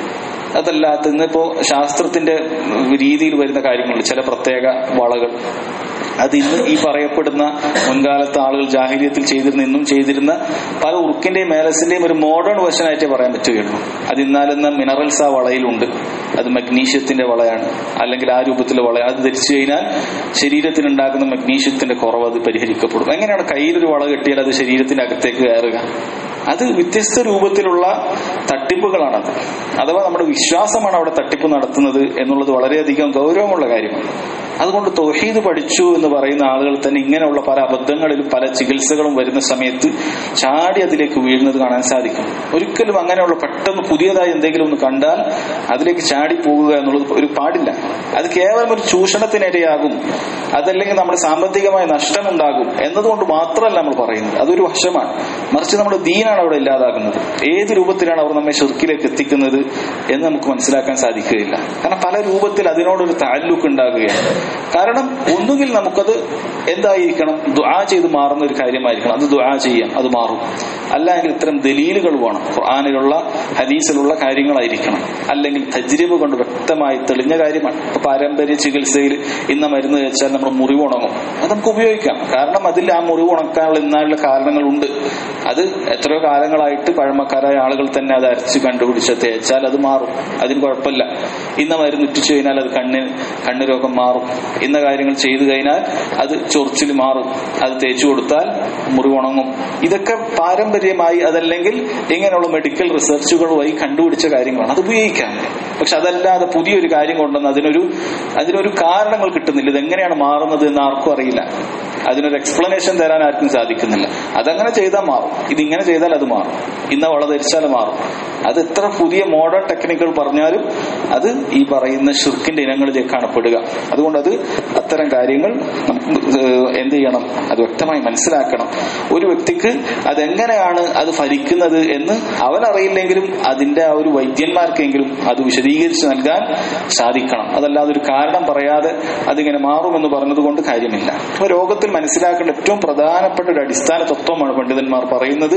S1: അതല്ലാത്ത ഇന്നിപ്പോ ശാസ്ത്രത്തിന്റെ രീതിയിൽ വരുന്ന കാര്യങ്ങളുണ്ട് ചില പ്രത്യേക വളകൾ അത് ഇന്ന് ഈ പറയപ്പെടുന്ന മുൻകാലത്ത് ആളുകൾ ജാഹിര്യത്തിൽ ചെയ്തിരുന്ന ഇന്നും ചെയ്തിരുന്ന പല ഉറുക്കിന്റെയും മേലസിന്റെയും ഒരു മോഡേൺ വെർഷൻ ആയിട്ടേ പറയാൻ പറ്റുകയുള്ളൂ അത് ഇന്നാലെന്ന മിനറൽസ് ആ വളയിലുണ്ട് അത് മഗ്നീഷ്യത്തിന്റെ വളയാണ് അല്ലെങ്കിൽ ആ രൂപത്തിലെ വള അത് ധരിച്ചു കഴിഞ്ഞാൽ ശരീരത്തിന് ഉണ്ടാകുന്ന മഗ്നീഷ്യത്തിന്റെ കുറവ് അത് പരിഹരിക്കപ്പെടും എങ്ങനെയാണ് കയ്യിലൊരു വള കെട്ടിയാൽ അത് ശരീരത്തിന്റെ അകത്തേക്ക് കയറുക അത് വ്യത്യസ്ത രൂപത്തിലുള്ള തട്ടിപ്പുകളാണത് അഥവാ നമ്മുടെ വിശ്വാസമാണ് അവിടെ തട്ടിപ്പ് നടത്തുന്നത് എന്നുള്ളത് വളരെയധികം ഗൗരവമുള്ള കാര്യമാണ് അതുകൊണ്ട് തൗഹീദ് പഠിച്ചു എന്ന് പറയുന്ന ആളുകൾ തന്നെ ഇങ്ങനെയുള്ള പല അബദ്ധങ്ങളിലും പല ചികിത്സകളും വരുന്ന സമയത്ത് ചാടി അതിലേക്ക് വീഴുന്നത് കാണാൻ സാധിക്കും ഒരിക്കലും അങ്ങനെയുള്ള പെട്ടെന്ന് പുതിയതായി എന്തെങ്കിലും ഒന്ന് കണ്ടാൽ അതിലേക്ക് ചാടി പോകുക എന്നുള്ളത് ഒരു പാടില്ല അത് കേവലം ഒരു ചൂഷണത്തിനിരയാകും അതല്ലെങ്കിൽ നമ്മുടെ സാമ്പത്തികമായ നഷ്ടമുണ്ടാകും എന്നതുകൊണ്ട് മാത്രമല്ല നമ്മൾ പറയുന്നത് അതൊരു വശമാണ് മറിച്ച് നമ്മുടെ ദീനാണ് അവിടെ ഇല്ലാതാകുന്നത് ഏത് രൂപത്തിലാണ് അവർ നമ്മെ ഷെർക്കിലേക്ക് എത്തിക്കുന്നത് എന്ന് നമുക്ക് മനസ്സിലാക്കാൻ സാധിക്കുകയില്ല കാരണം പല രൂപത്തിൽ അതിനോടൊരു താലൂക്ക് ഉണ്ടാകുകയാണ് കാരണം ഒന്നുകിൽ നമുക്കത് എന്തായിരിക്കണം ദുആ ചെയ്ത് മാറുന്ന ഒരു കാര്യമായിരിക്കണം അത് ദുആ ചെയ്യാം അത് മാറും അല്ലെങ്കിൽ ഇത്തരം ദലീലുകൾ വേണം ഖുർആാനിലുള്ള ഹദീസിലുള്ള കാര്യങ്ങളായിരിക്കണം അല്ലെങ്കിൽ തജ്രിബ് കൊണ്ട് വ്യക്തമായി തെളിഞ്ഞ കാര്യമാണ് ഇപ്പൊ പാരമ്പര്യ ചികിത്സയിൽ ഇന്ന മരുന്ന് വെച്ചാൽ നമ്മൾ മുറിവ് ഉണങ്ങും അത് നമുക്ക് ഉപയോഗിക്കാം കാരണം അതിൽ ആ മുറിവ് ഉണക്കാനുള്ള ഇന്നാലുള്ള കാരണങ്ങളുണ്ട് അത് എത്രയോ കാലങ്ങളായിട്ട് പഴമക്കാരായ ആളുകൾ തന്നെ അത് അരച്ച് കണ്ടുപിടിച്ച് തേച്ചാൽ അത് മാറും അതിന് കുഴപ്പമില്ല ഇന്ന മരുന്ന് ഇട്ടിച്ചു കഴിഞ്ഞാൽ അത് കണ്ണിന് കണ്ണ് രോഗം മാറും ഇന്ന കാര്യങ്ങൾ ചെയ്തു കഴിഞ്ഞാൽ അത് ചൊറിച്ചിൽ മാറും അത് തേച്ചു കൊടുത്താൽ മുറിവുണങ്ങും ഇതൊക്കെ പാരമ്പര്യമായി അതല്ലെങ്കിൽ ഇങ്ങനെയുള്ള മെഡിക്കൽ റിസർച്ചുകൾ വഴി കണ്ടുപിടിച്ച കാര്യങ്ങളാണ് അത് ഉപയോഗിക്കാം പക്ഷെ അതല്ലാതെ പുതിയൊരു കാര്യം കൊണ്ടുവന്ന് അതിനൊരു അതിനൊരു കാരണങ്ങൾ കിട്ടുന്നില്ല ഇതെങ്ങനെയാണ് മാറുന്നത് എന്ന് ആർക്കും അറിയില്ല അതിനൊരു എക്സ്പ്ലനേഷൻ തരാൻ ആർക്കും സാധിക്കുന്നില്ല അതങ്ങനെ ചെയ്താൽ മാറും ഇതിങ്ങനെ ചെയ്താൽ അത് മാറും ഇന്ന വള ധരിച്ചാൽ മാറും അത് എത്ര പുതിയ മോഡേൺ ടെക്നിക്കുകൾ പറഞ്ഞാലും അത് ഈ പറയുന്ന ഷുർക്കിന്റെ ഇനങ്ങളിലേക്കാണ് പെടുക അതുകൊണ്ട് അത് അത്തരം കാര്യങ്ങൾ നമുക്ക് എന്ത് ചെയ്യണം അത് വ്യക്തമായി മനസ്സിലാക്കണം ഒരു വ്യക്തിക്ക് അതെങ്ങനെയാണ് അത് ഫലിക്കുന്നത് എന്ന് അവനറിയില്ലെങ്കിലും അതിന്റെ ആ ഒരു വൈദ്യന്മാർക്കെങ്കിലും അത് വിശദീകരിച്ച് നൽകാൻ സാധിക്കണം അതല്ലാതെ ഒരു കാരണം പറയാതെ അതിങ്ങനെ മാറുമെന്ന് പറഞ്ഞതുകൊണ്ട് കാര്യമില്ല അപ്പൊ രോഗത്തിൽ മനസ്സിലാക്കേണ്ട ഏറ്റവും പ്രധാനപ്പെട്ട ഒരു അടിസ്ഥാന തത്വമാണ് പണ്ഡിതന്മാർ പറയുന്നത്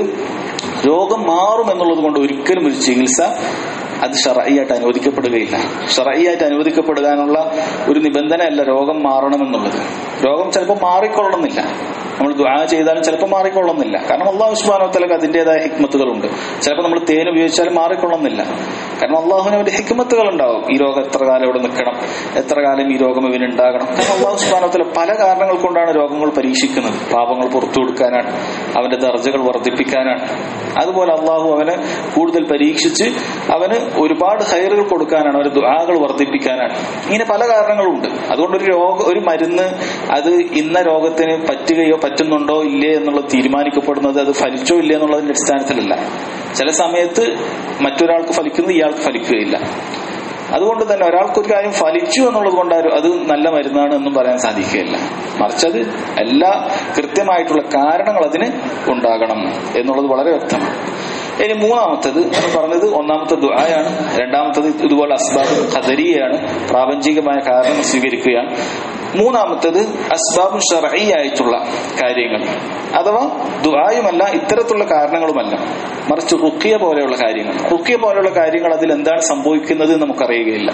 S1: രോഗം മാറും എന്നുള്ളത് കൊണ്ട് ഒരിക്കലും ഒരു ചികിത്സ അത് ഷറയായിട്ട് അനുവദിക്കപ്പെടുകയില്ല ഷറയായിട്ട് അനുവദിക്കപ്പെടുവാനുള്ള ഒരു നിബന്ധനയല്ല രോഗം മാറണമെന്നുള്ളത് രോഗം ചിലപ്പോൾ മാറിക്കൊള്ളണമെന്നില്ല നമ്മൾ ദ്വാ ചെയ്താലും ചിലപ്പോൾ മാറിക്കൊള്ളുന്നില്ല കാരണം അള്ളാഹു സുബാനോത്തലക്ക് അതിൻ്റെതായ ഹിക്മത്തുകളുണ്ട് ചിലപ്പോൾ നമ്മൾ തേൻ ഉപയോഗിച്ചാലും മാറിക്കൊള്ളുന്നില്ല കാരണം അള്ളാഹുവിന് അവന്റെ ഹിക്മത്തുകൾ ഉണ്ടാവും ഈ രോഗം എത്ര കാലം ഇവിടെ നിൽക്കണം എത്ര കാലം ഈ രോഗം ഇവനുണ്ടാകണം കാരണം അള്ളാഹു സുബാനോത്തല പല കാരണങ്ങൾ കൊണ്ടാണ് രോഗങ്ങൾ പരീക്ഷിക്കുന്നത് പാപങ്ങൾ പുറത്തു കൊടുക്കാനാണ് അവന്റെ ദർജകൾ വർദ്ധിപ്പിക്കാനാണ് അതുപോലെ അള്ളാഹു അവനെ കൂടുതൽ പരീക്ഷിച്ച് അവന് ഒരുപാട് ഹയറുകൾ കൊടുക്കാനാണ് ഒരു ദുആകൾ വർദ്ധിപ്പിക്കാനാണ് ഇങ്ങനെ പല കാരണങ്ങളുണ്ട് അതുകൊണ്ട് ഒരു രോഗ ഒരു മരുന്ന് അത് ഇന്ന രോഗത്തിന് പറ്റുകയോ പറ്റുന്നുണ്ടോ ഇല്ലേ എന്നുള്ളത് തീരുമാനിക്കപ്പെടുന്നത് അത് ഫലിച്ചോ ഇല്ലേ എന്നുള്ളതിന്റെ അടിസ്ഥാനത്തിലല്ല ചില സമയത്ത് മറ്റൊരാൾക്ക് ഫലിക്കുന്നത് ഇയാൾക്ക് ഫലിക്കുകയില്ല അതുകൊണ്ട് തന്നെ ഒരാൾക്ക് ഒരു കാര്യം ഫലിച്ചു എന്നുള്ളത് കൊണ്ട് അത് നല്ല മരുന്നാണ് എന്നും പറയാൻ സാധിക്കുകയില്ല മറിച്ച് അത് എല്ലാ കൃത്യമായിട്ടുള്ള കാരണങ്ങൾ അതിന് ഉണ്ടാകണം എന്നുള്ളത് വളരെ വ്യക്തമാണ് ഇനി മൂന്നാമത്തത് എന്ന് പറഞ്ഞത് ഒന്നാമത്തെ ദുആയാണ് രണ്ടാമത്തത് ഇതുപോലെ അസ്ബാബ് ഖദരിയാണ് പ്രാപഞ്ചികമായ കാരണം സ്വീകരിക്കുകയാണ് മൂന്നാമത്തത് അസ്ബാബ് ഷറഈ ആയിട്ടുള്ള കാര്യങ്ങൾ അഥവാ ദുആയുമല്ല ഇത്തരത്തിലുള്ള കാരണങ്ങളുമല്ല മറിച്ച് റുക്കിയ പോലെയുള്ള കാര്യങ്ങൾ റുക്കിയ പോലെയുള്ള കാര്യങ്ങൾ അതിൽ എന്താണ് സംഭവിക്കുന്നത് നമുക്കറിയുകയില്ല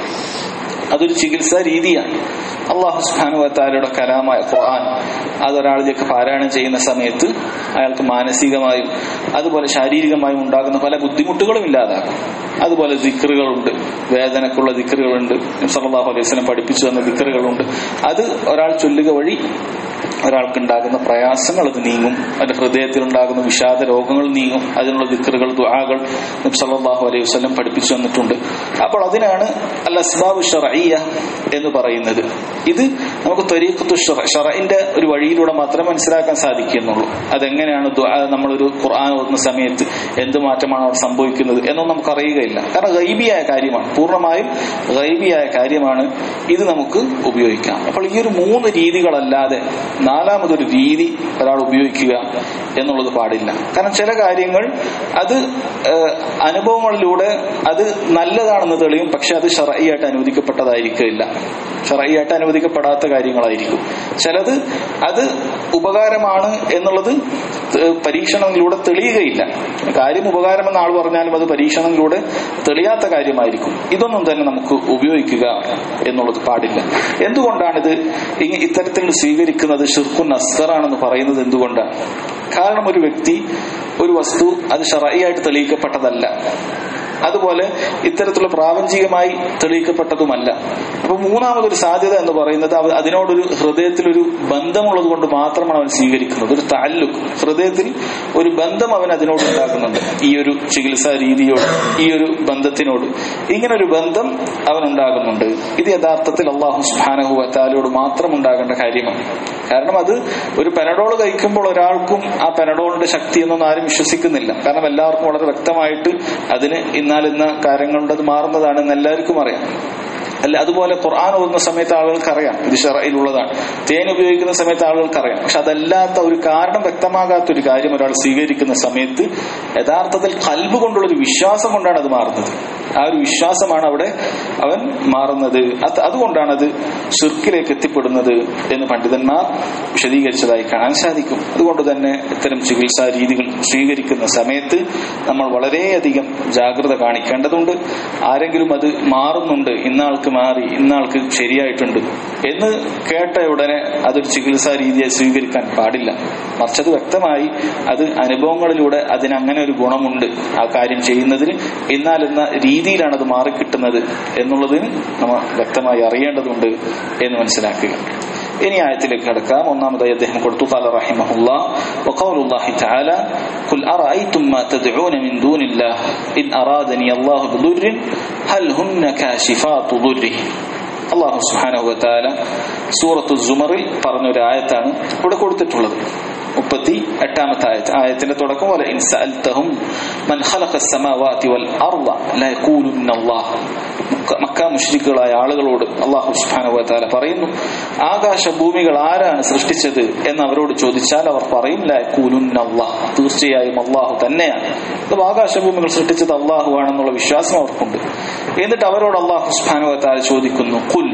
S1: അതൊരു ചികിത്സാ രീതിയാണ് അള്ളാഹു സുബാനുവത്താലയുടെ കലാമായ ഖുർആൻ അതൊരാളിലേക്ക് പാരായണം ചെയ്യുന്ന സമയത്ത് അയാൾക്ക് മാനസികമായും അതുപോലെ ശാരീരികമായും ഉണ്ടാകുന്ന പല ബുദ്ധിമുട്ടുകളും ഇല്ലാതാകും അതുപോലെ ദിക്കറുകളുണ്ട് വേദനക്കുള്ള ദിക്കറുകളുണ്ട് സല്ലാഹു അലൈഹി സ്വലം പഠിപ്പിച്ചു തന്ന ദിക്കറുകളുണ്ട് അത് ഒരാൾ ചൊല്ലുക വഴി ഒരാൾക്ക് ഉണ്ടാകുന്ന പ്രയാസങ്ങൾ അത് നീങ്ങും അവന്റെ ഹൃദയത്തിൽ ഉണ്ടാകുന്ന വിഷാദ രോഗങ്ങൾ നീങ്ങും അതിനുള്ള ദിക്കറുകൾ ദുആകൾ സല്ലാഹു അലൈഹി വസ്ലം പഠിപ്പിച്ചു തന്നിട്ടുണ്ട് അപ്പോൾ അതിനാണ് അൽ അസ്ബാബ് ഷറയ്യ എന്ന് പറയുന്നത് ഇത് നമുക്ക് ത്വരീഖത്തു ഷറയിന്റെ ഒരു വഴിയിലൂടെ മാത്രമേ മനസ്സിലാക്കാൻ സാധിക്കുന്നുള്ളൂ അതെങ്ങനെയാണ് നമ്മളൊരു ഖുർആൻ ഓടുന്ന സമയത്ത് എന്ത് മാറ്റമാണ് അവിടെ സംഭവിക്കുന്നത് എന്നൊന്നും നമുക്ക് അറിയുകയില്ല കാരണം ഗൈബിയായ കാര്യമാണ് പൂർണ്ണമായും ഗൈബിയായ കാര്യമാണ് ഇത് നമുക്ക് ഉപയോഗിക്കാം അപ്പോൾ ഈ ഒരു മൂന്ന് രീതികളല്ലാതെ നാലാമതൊരു രീതി ഒരാൾ ഉപയോഗിക്കുക എന്നുള്ളത് പാടില്ല കാരണം ചില കാര്യങ്ങൾ അത് അനുഭവങ്ങളിലൂടെ അത് നല്ലതാണെന്ന് തെളിയും പക്ഷെ അത് ഷറയായിട്ട് അനുവദിക്കപ്പെട്ടതായിരിക്കില്ല ഷറയായിട്ട് അനുവദിക്കപ്പെടാത്ത കാര്യങ്ങളായിരിക്കും ചിലത് അത് ഉപകാരമാണ് എന്നുള്ളത് ത- പരീക്ഷണങ്ങളിലൂടെ തെളിയുകയില്ല കാര്യം ഉപകാരമെന്ന് ആൾ പറഞ്ഞാലും അത് പരീക്ഷണങ്ങളിലൂടെ തെളിയാത്ത കാര്യമായിരിക്കും ഇതൊന്നും തന്നെ നമുക്ക് ഉപയോഗിക്കുക എന്നുള്ളത് പാടില്ല എന്തുകൊണ്ടാണിത് ഇങ്ങ- ഇത്തരത്തിൽ സ്വീകരിക്കുന്നത് ഷിർക്കുൻ അസ്സറാണെന്ന് പറയുന്നത് എന്തുകൊണ്ടാണ് കാരണം ഒരു വ്യക്തി ഒരു വസ്തു അത് ഷറയായിട്ട് തെളിയിക്കപ്പെട്ടതല്ല അതുപോലെ ഇത്തരത്തിലുള്ള പ്രാപഞ്ചികമായി തെളിയിക്കപ്പെട്ടതുമല്ല അപ്പൊ മൂന്നാമതൊരു സാധ്യത എന്ന് പറയുന്നത് അവ- അതിനോടൊരു ഹൃദയത്തിലൊരു ബന്ധമുള്ളത് കൊണ്ട് മാത്രമാണ് അവൻ സ്വീകരിക്കുന്നത് ഒരു താല്ലുക്ക് ഹൃദയത്തിൽ ഒരു ബന്ധം അവൻ അതിനോട് ഉണ്ടാക്കുന്നുണ്ട് ഈ ഒരു ചികിത്സാ രീതിയോട് ഈ ഒരു ബന്ധത്തിനോട് ഇങ്ങനെ ഒരു ബന്ധം അവൻ ഉണ്ടാകുന്നുണ്ട് ഇത് യഥാർത്ഥത്തിൽ അള്ളാഹു സുഹാനഹു വത്താലോട് മാത്രം ഉണ്ടാകേണ്ട കാര്യമാണ് കാരണം അത് ഒരു പെനഡോൾ കഴിക്കുമ്പോൾ ഒരാൾക്കും ആ പെനഡോളിന്റെ ശക്തി എന്നൊന്നും ആരും വിശ്വസിക്കുന്നില്ല കാരണം എല്ലാവർക്കും വളരെ വ്യക്തമായിട്ട് അതിന് ഇന്നാലിന്ന കാര്യങ്ങളുടെ അത് മാറുന്നതാണെന്ന് എല്ലാവർക്കും അറിയാം അല്ല അതുപോലെ ഖുർആൻ ഓതുന്ന സമയത്ത് ആളുകൾക്ക് അറിയാം ഇത് ഷറയിലുള്ളതാണ് തേൻ ഉപയോഗിക്കുന്ന സമയത്ത് ആളുകൾക്ക് അറിയാം പക്ഷെ അതല്ലാത്ത ഒരു കാരണം വ്യക്തമാകാത്ത ഒരു കാര്യം ഒരാൾ സ്വീകരിക്കുന്ന സമയത്ത് യഥാർത്ഥത്തിൽ കൽബ് കൊണ്ടുള്ള ഒരു വിശ്വാസം കൊണ്ടാണ് അത് മാറുന്നത് ആ ഒരു വിശ്വാസമാണ് അവിടെ അവൻ മാറുന്നത് അത് അതുകൊണ്ടാണ് അത് ഷിർക്കിലേക്ക് എത്തിപ്പെടുന്നത് എന്ന് പണ്ഡിതന്മാർ വിശദീകരിച്ചതായി കാണാൻ സാധിക്കും അതുകൊണ്ട് തന്നെ ഇത്തരം ചികിത്സാ രീതികൾ സ്വീകരിക്കുന്ന സമയത്ത് നമ്മൾ വളരെയധികം ജാഗ്രത കാണിക്കേണ്ടതുണ്ട് ആരെങ്കിലും അത് മാറുന്നുണ്ട് ഇന്നാൾക്ക് മാറി ഇന്നാൾക്ക് ശരിയായിട്ടുണ്ട് എന്ന് കേട്ട ഉടനെ അതൊരു ചികിത്സാ രീതിയെ സ്വീകരിക്കാൻ പാടില്ല മറിച്ച് അത് വ്യക്തമായി അത് അനുഭവങ്ങളിലൂടെ അതിന് അങ്ങനെ ഒരു ഗുണമുണ്ട് ആ കാര്യം ചെയ്യുന്നതിന് എന്നാൽ എന്ന രീതിയിലാണ് അത് മാറിക്കിട്ടുന്നത് എന്നുള്ളതിന് നമ്മൾ വ്യക്തമായി അറിയേണ്ടതുണ്ട് എന്ന് മനസ്സിലാക്കുക ഇനി ആയത്തിലേക്ക് കടക്കാം ഒന്നാമതായി അദ്ദേഹം കൊടുത്തു قال رحمه الله وقول الله تعالى قل أرأيتم ما تدعون من دون الله إن أرادني الله بضر هل هن كاشفات ضره അള്ളാഹു സുഹാനഹു വതാല സൂറത്തു സുമറിൽ പറഞ്ഞൊരു ആയത്താണ് ഇവിടെ കൊടുത്തിട്ടുള്ളത് മുപ്പത്തി എട്ടാമത്തെ ആയത്ത് ആയത്തിന്റെ തുടക്കം പോലെ ഇൻ സഅൽതഹും മൻ ഖലഖ السماوات والأرض لا يقولن الله മക്ക മുഷ്രിക്കുകളായ ആളുകളോട് അള്ളാഹു സുബ്ഹാനഹു വതാല പറയുന്നു ആകാശ ഭൂമികൾ ആരാണ് സൃഷ്ടിച്ചത് എന്ന് അവരോട് ചോദിച്ചാൽ അവർ പറയും ലാ യഖൂലുന്ന അല്ലാഹ് തീർച്ചയായും അള്ളാഹു തന്നെയാണ് അപ്പോൾ ആകാശഭൂമികൾ സൃഷ്ടിച്ചത് അള്ളാഹു ആണെന്നുള്ള വിശ്വാസം അവർക്കുണ്ട് എന്നിട്ട് അവരോട് അള്ളാഹു സുബ്ഹാനഹു വതാല ചോദിക്കുന്നു ഖുൽ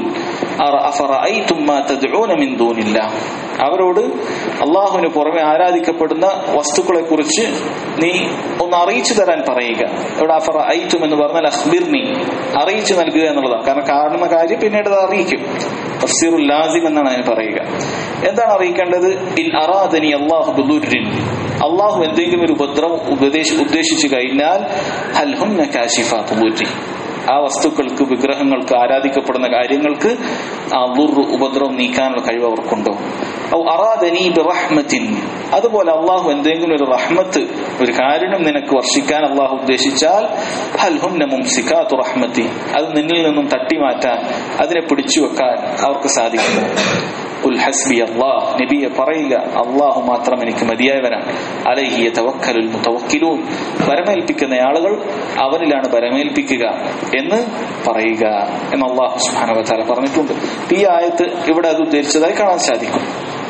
S1: അഫറഅയ്തും മാ തദ്ഊന മിൻ ദൂനില്ലാഹ് അവരോട് അള്ളാഹുവിന് പുറമെ ആരാധിക്കപ്പെടുന്ന വസ്തുക്കളെ കുറിച്ച് നീ ഒന്ന് അറിയിച്ചു തരാൻ പറയുക ഇവിടെ അഫറ ഐറ്റും എന്ന് പറഞ്ഞാൽ അഖ്ബിർനി അറിയിച്ചു നൽകുക എന്നുള്ളതാണ് കാരണം കാണുന്ന കാര്യം പിന്നീട് അത് അറിയിക്കും തഫ്സീറുൽ ലാസിം എന്നാണ് അതിന് പറയുക എന്താണ് അറിയിക്കേണ്ടത് ഇൻ അറാദനി അള്ളാഹു ബുദുരിൻ അള്ളാഹു എന്തെങ്കിലും ഒരു ഉപദ്രവം ഉപദേശ ഉദ്ദേശിച്ചു കഴിഞ്ഞാൽ ഹൽഹുന്ന കാശിഫാത്ത് ബുരി ആ വസ്തുക്കൾക്ക് വിഗ്രഹങ്ങൾക്ക് ആരാധിക്കപ്പെടുന്ന കാര്യങ്ങൾക്ക് ആ ദുർ ഉപദ്രവം നീക്കാനുള്ള കഴിവ് അവർക്കുണ്ടോ ഔ അറാദനി ബിറഹ്മത്തിൻ അതുപോലെ അള്ളാഹു എന്തെങ്കിലും ഒരു റഹ്മത്ത് ഒരു കാരുണ്യം നിനക്ക് വർഷിക്കാൻ അള്ളാഹു ഉദ്ദേശിച്ചാൽ ഹൽ ഹുന്ന മുംസിക്കാത്തു റഹ്മത്തി അത് നിന്നിൽ നിന്നും തട്ടി മാറ്റാൻ അതിനെ പിടിച്ചു വെക്കാൻ അവർക്ക് സാധിക്കുമോ ഉൽ ഹസ്ബി അള്ളാഹ് നബിയെ പറയുക അള്ളാഹു മാത്രം എനിക്ക് മതിയായവനാണ് അലഹിയ തവക്കലുൽ മുതവക്കിലൂൻ പരമേൽപ്പിക്കുന്ന ആളുകൾ അവനിലാണ് പരമേൽപ്പിക്കുക എന്ന് പറയുക എന്ന് അള്ളാഹു സുബാനവത്താല പറഞ്ഞിട്ടുണ്ട് ഈ ആയത്ത് ഇവിടെ അത് ഉദ്ധരിച്ചതായി കാണാൻ സാധിക്കും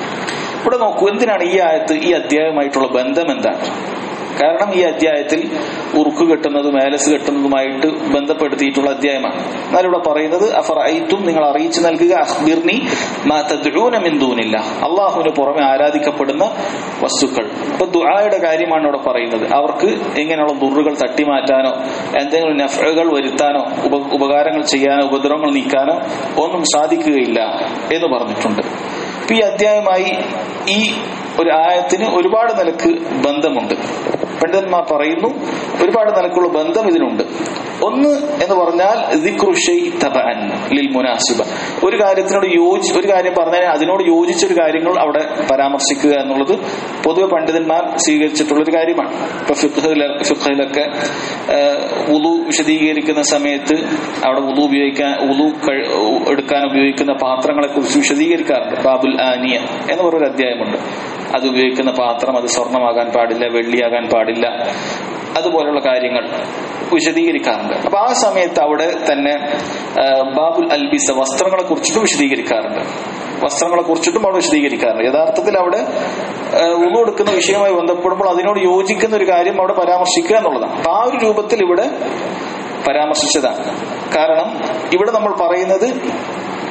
S1: ഇവിടെ നോക്കൂ എന്തിനാണ് ഈ ആയത്ത് ഈ അധ്യായമായിട്ടുള്ള ബന്ധം എന്താണ് കാരണം ഈ അധ്യായത്തിൽ ഉറുക്ക് കെട്ടുന്നതും ഏലസ് കെട്ടുന്നതുമായിട്ട് ബന്ധപ്പെടുത്തിയിട്ടുള്ള അധ്യായമാണ് എന്നാൽ ഇവിടെ പറയുന്നത് അഫർ ഐത്തും നിങ്ങൾ അറിയിച്ചു നൽകുക അഖ്ബിർനി മാ തദ്ഊന മിൻ ദൂനില്ല അള്ളാഹുവിന് പുറമെ ആരാധിക്കപ്പെടുന്ന വസ്തുക്കൾ അപ്പൊ ദുആയുടെ കാര്യമാണ് ഇവിടെ പറയുന്നത് അവർക്ക് ഇങ്ങനെയുള്ള ദുറുകൾ തട്ടിമാറ്റാനോ എന്തെങ്കിലും നഫകൾ വരുത്താനോ ഉപ ഉപകാരങ്ങൾ ചെയ്യാനോ ഉപദ്രവങ്ങൾ നീക്കാനോ ഒന്നും സാധിക്കുകയില്ല എന്ന് പറഞ്ഞിട്ടുണ്ട് അപ്പൊ ഈ അധ്യായമായി ഈ ഒരു ആയത്തിന് ഒരുപാട് നിലക്ക് ബന്ധമുണ്ട് പണ്ഡിതന്മാർ പറയുന്നു ഒരുപാട് നിലക്കുള്ള ബന്ധം ഇതിനുണ്ട് ഒന്ന് എന്ന് പറഞ്ഞാൽ ദിക്റു ഷൈ തബഅൻ ലിൽ മുനാസിബ ഒരു കാര്യത്തിനോട് യോജി ഒരു കാര്യം പറഞ്ഞാൽ അതിനോട് യോജിച്ച ഒരു കാര്യങ്ങൾ അവിടെ പരാമർശിക്കുക എന്നുള്ളത് പൊതുവെ പണ്ഡിതന്മാർ സ്വീകരിച്ചിട്ടുള്ള ഒരു കാര്യമാണ് ഇപ്പൊ ഫിഖ്ഹില ഫിഖ്ഹിലൊക്കെ ഉളു വിശദീകരിക്കുന്ന സമയത്ത് അവിടെ ഉളു ഉപയോഗിക്കാൻ ഉളു എടുക്കാൻ ഉപയോഗിക്കുന്ന പാത്രങ്ങളെ കുറിച്ച് വിശദീകരിക്കാറുണ്ട് ബാബുൽ ആനിയ എന്ന് പറഞ്ഞൊരു അധ്യായമുണ്ട് അത് ഉപയോഗിക്കുന്ന പാത്രം അത് സ്വർണമാകാൻ പാടില്ല വെള്ളിയാകാൻ പാടില്ല അതുപോലുള്ള കാര്യങ്ങൾ വിശദീകരിക്കാറുണ്ട് അപ്പൊ ആ സമയത്ത് അവിടെ തന്നെ ബാബുൽ അൽബിസ വസ്ത്രങ്ങളെ കുറിച്ചിട്ടും വിശദീകരിക്കാറുണ്ട് വസ്ത്രങ്ങളെ കുറിച്ചിട്ടും അവിടെ വിശദീകരിക്കാറുണ്ട് യഥാർത്ഥത്തിൽ അവിടെ ഉളു എടുക്കുന്ന വിഷയവുമായി ബന്ധപ്പെടുമ്പോൾ അതിനോട് യോജിക്കുന്ന ഒരു കാര്യം അവിടെ പരാമർശിക്കുക എന്നുള്ളതാണ് അപ്പൊ ആ ഒരു രൂപത്തിൽ ഇവിടെ പരാമർശിച്ചതാണ് കാരണം ഇവിടെ നമ്മൾ പറയുന്നത്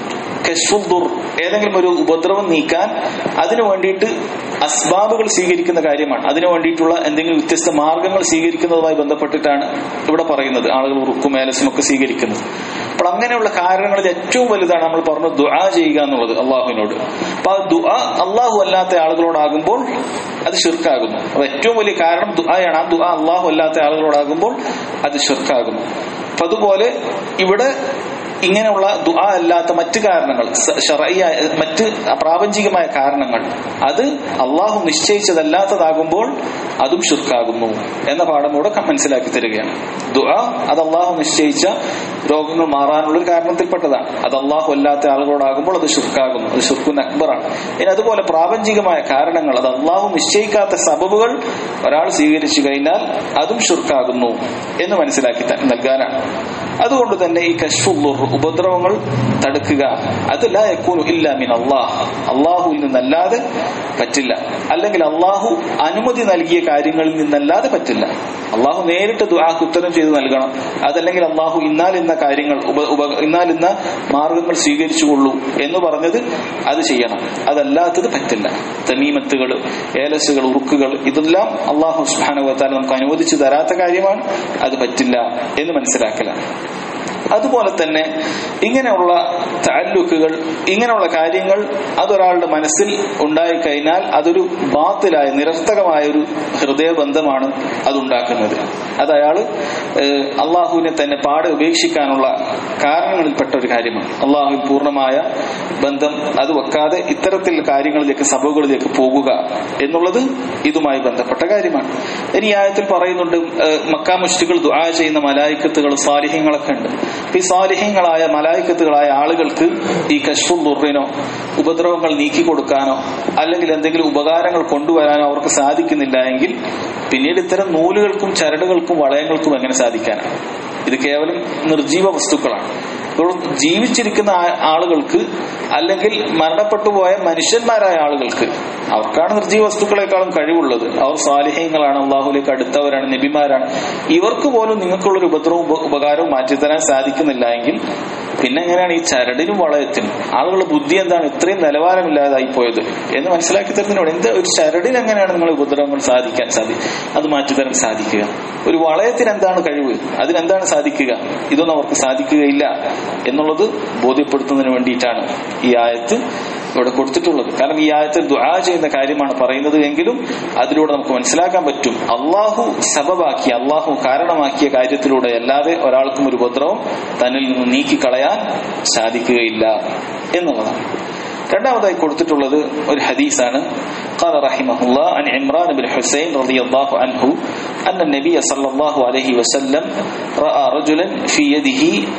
S1: കശ്ഫുദ്ദുർ ഏതെങ്കിലും ഒരു ഉപദ്രവം നീക്കാൻ അതിനു വേണ്ടിയിട്ട് അസ്ബാബുകൾ സ്വീകരിക്കുന്ന കാര്യമാണ് അതിനു വേണ്ടിയിട്ടുള്ള എന്തെങ്കിലും വ്യത്യസ്ത മാർഗങ്ങൾ സ്വീകരിക്കുന്നതുമായി ബന്ധപ്പെട്ടിട്ടാണ് ഇവിടെ പറയുന്നത് ആളുകൾ ഉറുക്കും ഏലസും ഒക്കെ സ്വീകരിക്കുന്നത് അപ്പോൾ അങ്ങനെയുള്ള കാരണങ്ങളിൽ ഏറ്റവും വലുതാണ് നമ്മൾ പറഞ്ഞു ദുആ ചെയ്യുക എന്നുള്ളത് അള്ളാഹുവിനോട് അപ്പൊ ആ ദുആ അള്ളാഹു അല്ലാത്ത ആളുകളോടാകുമ്പോൾ അത് ഷിർക്കാകുന്നു അപ്പൊ ഏറ്റവും വലിയ കാരണം ദുആയാണ് ആ ദുആ അള്ളാഹു അല്ലാത്ത ആളുകളോടാകുമ്പോൾ അത് ഷിർക്കാകുന്നു അപ്പൊ അതുപോലെ ഇവിടെ ഇങ്ങനെയുള്ള ദുആ അല്ലാത്ത മറ്റ് കാരണങ്ങൾ സ- ശറഈയായ മറ്റ് പ്രാപഞ്ചികമായ കാരണങ്ങൾ അത് അള്ളാഹു നിശ്ചയിച്ചതല്ലാത്തതാകുമ്പോൾ അതും ഷുർക്കാകുന്നു എന്ന പാഠം ഇവിടെ ക- മനസ്സിലാക്കി തരികയാണ് ദുആ അത് അള്ളാഹു നിശ്ചയിച്ച രോഗങ്ങൾ മാറാനുള്ള ഒരു കാരണത്തിൽപ്പെട്ടതാണ് അത് അള്ളാഹു അല്ലാത്ത ആളുകളോടാകുമ്പോൾ അത് ഷുർക്കാകുന്നു അത് ഷുർക്കുൻ അക്ബറാണ് ഇനി അതുപോലെ പ്രാപഞ്ചികമായ കാരണങ്ങൾ അത് അള്ളാഹു നിശ്ചയിക്കാത്ത സബബുകൾ ഒരാൾ സ്വീകരിച്ചു കഴിഞ്ഞാൽ അതും ഷുർക്കാകുന്നു എന്ന് മനസ്സിലാക്കി ത- നൽകാനാണ് അതുകൊണ്ട് തന്നെ ഈ കശ്ഫുല്ലുർ ഉപദ്രവങ്ങൾ തടുക്കുക അത് ലാ യക്കൂനു ഇല്ല മിൻ അള്ളാഹ് അള്ളാഹുവിൽ നിന്നല്ലാതെ പറ്റില്ല അല്ലെങ്കിൽ അള്ളാഹു അനുമതി നൽകിയ കാര്യങ്ങളിൽ നിന്നല്ലാതെ പറ്റില്ല അള്ളാഹു നേരിട്ട് ദുആക്ക് ഉത്തരം ചെയ്ത് നൽകണം അതല്ലെങ്കിൽ അള്ളാഹു ഇന്നാൽ ഇന്ന കാര്യങ്ങൾ ഉപ ഉപ ഇന്നാൽ ഇന്ന മാർഗങ്ങൾ സ്വീകരിച്ചുകൊള്ളൂ എന്ന് പറഞ്ഞത് അത് ചെയ്യണം അതല്ലാത്തത് പറ്റില്ല തമീമത്തുകൾ ഏലസുകൾ ഉറുക്കുകൾ ഇതെല്ലാം അള്ളാഹു സുബാനുവത്താൽ നമുക്ക് അനുവദിച്ചു തരാത്ത കാര്യമാണ് അത് പറ്റില്ല എന്ന് മനസ്സിലാക്കലാണ് അതുപോലെ തന്നെ ഇങ്ങനെയുള്ള താല്ലുക്കുകൾ ഇങ്ങനെയുള്ള കാര്യങ്ങൾ അതൊരാളുടെ മനസ്സിൽ ഉണ്ടായിക്കഴിഞ്ഞാൽ അതൊരു ബാത്തിലായ നിരർത്ഥകമായ ഒരു ഹൃദയബന്ധമാണ് അതുണ്ടാക്കുന്നത് അത് അയാൾ അള്ളാഹുവിനെ തന്നെ പാടെ ഉപേക്ഷിക്കാനുള്ള കാരണങ്ങളിൽപ്പെട്ട ഒരു കാര്യമാണ് അള്ളാഹുവിൽ പൂർണ്ണമായ ബന്ധം അത് വെക്കാതെ ഇത്തരത്തിൽ കാര്യങ്ങളിലേക്ക് സഭകളിലേക്ക് പോകുക എന്നുള്ളത് ഇതുമായി ബന്ധപ്പെട്ട കാര്യമാണ് ഇനി ഈ ആയത്തിൽ പറയുന്നുണ്ട് ഏഹ്, മക്കാ മുഷ്ടികൾ ദുആ ചെയ്യുന്ന മലായിക്കത്തുകൾ സാലിഹ്യങ്ങളൊക്കെ ഉണ്ട് അപ്പൊ ഈ സാലിഹ്യങ്ങളായ മലായിക്കത്തുകളായ ആളുകൾക്ക് ഈ കശ്ഫുൽ ദുറിനോ ഉപദ്രവങ്ങൾ നീക്കി കൊടുക്കാനോ അല്ലെങ്കിൽ എന്തെങ്കിലും ഉപകാരങ്ങൾ കൊണ്ടുവരാനോ അവർക്ക് സാധിക്കുന്നില്ല എങ്കിൽ പിന്നീട് ഇത്തരം നൂലുകൾക്കും ചരടുകൾക്കും വളയങ്ങൾക്കും എങ്ങനെ സാധിക്കാനാണ് ഇത് കേവലം നിർജീവ വസ്തുക്കളാണ് ഇപ്പോൾ ജീവിച്ചിരിക്കുന്ന ആ- ആളുകൾക്ക് അല്ലെങ്കിൽ മരണപ്പെട്ടു പോയ മനുഷ്യന്മാരായ ആളുകൾക്ക് അവർക്കാണ് നിർജീവ വസ്തുക്കളെക്കാളും കഴിവുള്ളത് അവർ സാലിഹ്യങ്ങളാണ് അള്ളാഹുലേക്ക് അടുത്തവരാണ് നബിമാരാണ് ഇവർക്ക് പോലും നിങ്ങൾക്കുള്ളൊരു ഉപദ്രവവും ഉപ- ഉപകാരവും മാറ്റിത്തരാൻ സാധിക്കുന്നില്ല എങ്കിൽ പിന്നെ എങ്ങനെയാണ് ഈ ചരടിനും വളയത്തിനും ആളുകളുടെ ബുദ്ധി എന്താണ് ഇത്രയും നിലവാരമില്ലാതായി പോയത് എന്ന് മനസ്സിലാക്കി തരുന്നതിനോട് എന്ത് ഒരു ചരടിന് എങ്ങനെയാണ് നിങ്ങൾ ഉപദ്രവങ്ങൾ സാധിക്കാൻ സാധി അത് മാറ്റിത്തരാൻ സാധിക്കുക ഒരു വളയത്തിന് എന്താണ് കഴിവ് അതിനെന്താണ് സാധിക്കുക ഇതൊന്നും അവർക്ക് സാധിക്കുകയില്ല എന്നുള്ളത് ബോധ്യപ്പെടുത്തുന്നതിന് വേണ്ടിയിട്ടാണ് ഈ ആയത്ത് ഇവിടെ കൊടുത്തിട്ടുള്ളത് കാരണം ഈ ആയത്തിൽ ദുആ ചെയ്യുന്ന കാര്യമാണ് പറയുന്നത് എങ്കിലും അതിലൂടെ നമുക്ക് മനസ്സിലാക്കാൻ പറ്റും അള്ളാഹു സബബാക്കിയ അള്ളാഹു കാരണമാക്കിയ കാര്യത്തിലൂടെ അല്ലാതെ ഒരാൾക്കും ഒരു ഉപദ്രവം തന്നിൽ നിന്ന് നീക്കിക്കളയാൻ സാധിക്കുകയില്ല എന്നുള്ളതാണ് രണ്ടാമതായി കൊടുത്തിട്ടുള്ളത് ഒരു ഹദീസാണ് قال رحمه الله عن عمران بن حسين رضي الله عنه أن النبي صلى الله عليه وسلم رأى رجلا في يده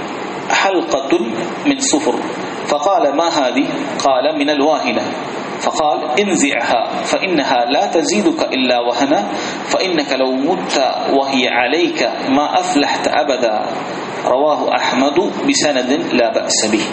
S1: حلقة من صفر فقال ما هذه قال من الواهنة فقال انزعها فإنها لا تزيدك إلا وهنا فإنك لو مت وهي عليك ما أفلحت أبدا رواه أحمد بسند لا بأس به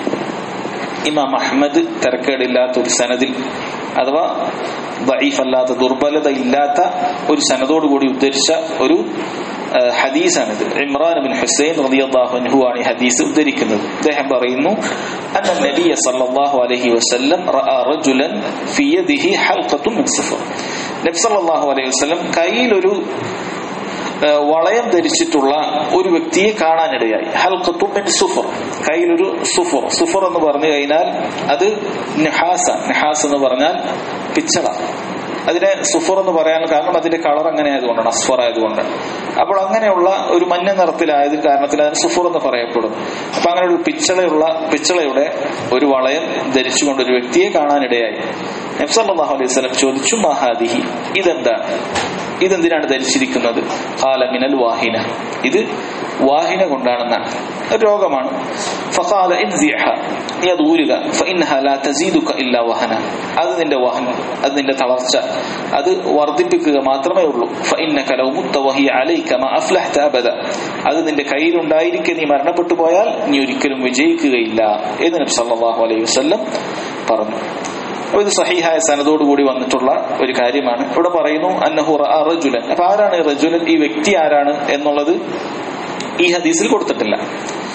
S1: ഇമാം അഹമ്മദ് തിരക്കേടില്ലാത്ത ഒരു സനദിൽ അഥവാ ദഈഫ് അല്ലാത്ത ദുർബലത ഇല്ലാത്ത ഒരു സനദോടുകൂടി ഉദ്ധരിച്ച ഒരു ആ, ഹദീസാണിത് ഇമ്രാൻ ബിൻ ഹുസൈൻ റളിയല്ലാഹു അൻഹു ആണ് ഈ ഹദീസ് ഉദ്ധരിക്കുന്നത് അദ്ദേഹം പറയുന്നു അന്ന നബിയ സല്ലല്ലാഹു അലൈഹി വസല്ലം റഅ റജുലൻ ഫി യദിഹി ഹൽഖത്തുൻ മിൻ സുഫർ നബി സല്ലല്ലാഹു അലൈഹി വസല്ലം കയ്യിൽ ഒരു ഏഹ് വളയം ധരിച്ചിട്ടുള്ള ഒരു വ്യക്തിയെ കാണാനിടയായി ഹൽഖത്തു മിൻ സുഫർ കയ്യിലൊരു സുഫർ സുഫർ എന്ന് പറഞ്ഞു കഴിഞ്ഞാൽ അത് നഹാസ നഹാസ് എന്ന് പറഞ്ഞാൽ പിച്ചള അതിനെ സുഫർ എന്ന് പറയാൻ കാരണം അതിന്റെ കളർ അങ്ങനെ ആയതുകൊണ്ടാണ് അസ്ഫർ ആയതുകൊണ്ടാണ് അപ്പോൾ അങ്ങനെയുള്ള ഒരു മഞ്ഞ നിറത്തിലായത് കാരണത്തിൽ അതിന് സുഫർ എന്ന് പറയപ്പെടും അപ്പൊ അങ്ങനെ ഒരു പിച്ചളയുള്ള പിച്ചളയുടെ ഒരു വളയം ധരിച്ചുകൊണ്ട് ഒരു വ്യക്തിയെ കാണാനിടയായി നബ്സല്ലാഹു അലൈഹി സ്വലം ചോദിച്ചു മഹാദിഹി ഇതെന്താണ് ഇതെന്തിനാണ് ധരിച്ചിരിക്കുന്നത് കാലമിനൽ വാഹിന ഇത് വാഹിന കൊണ്ടാണെന്നാണ് ഒരു രോഗമാണ് ഫഖാല ഇൻസിഅഹ. നീ അത് ഊരുക ഫഇന്നഹ ലാ തസീദുക ഇല്ലാ വഹന അത് നിന്റെ വാഹനം അത് നിന്റെ തളർച്ച അത് വർദ്ധിപ്പിക്കുക മാത്രമേ ഉള്ളൂ ഫഇന്നക ലൗ മുത്ത വഹിയ അലൈക മാ അഫ്ലഹ്ത അബദ അത് നിന്റെ കയ്യിലുണ്ടായിരിക്കെ നീ മരണപ്പെട്ടു പോയാൽ നീ ഒരിക്കലും വിജയിക്കുകയില്ല എന്ന് നബി സല്ലല്ലാഹു അലൈഹി വസല്ലം പറഞ്ഞു അപ്പൊ ഇത് സഹിഹായ സനദോട് കൂടി വന്നിട്ടുള്ള ഒരു കാര്യമാണ് ഇവിടെ പറയുന്നു അന്നഹു റഅ റജുലൻ അപ്പൊ ആരാണ് ഈ റജുലൻ ഈ വ്യക്തി ആരാണ് എന്നുള്ളത് ഈ ഹദീസിൽ കൊടുത്തിട്ടില്ല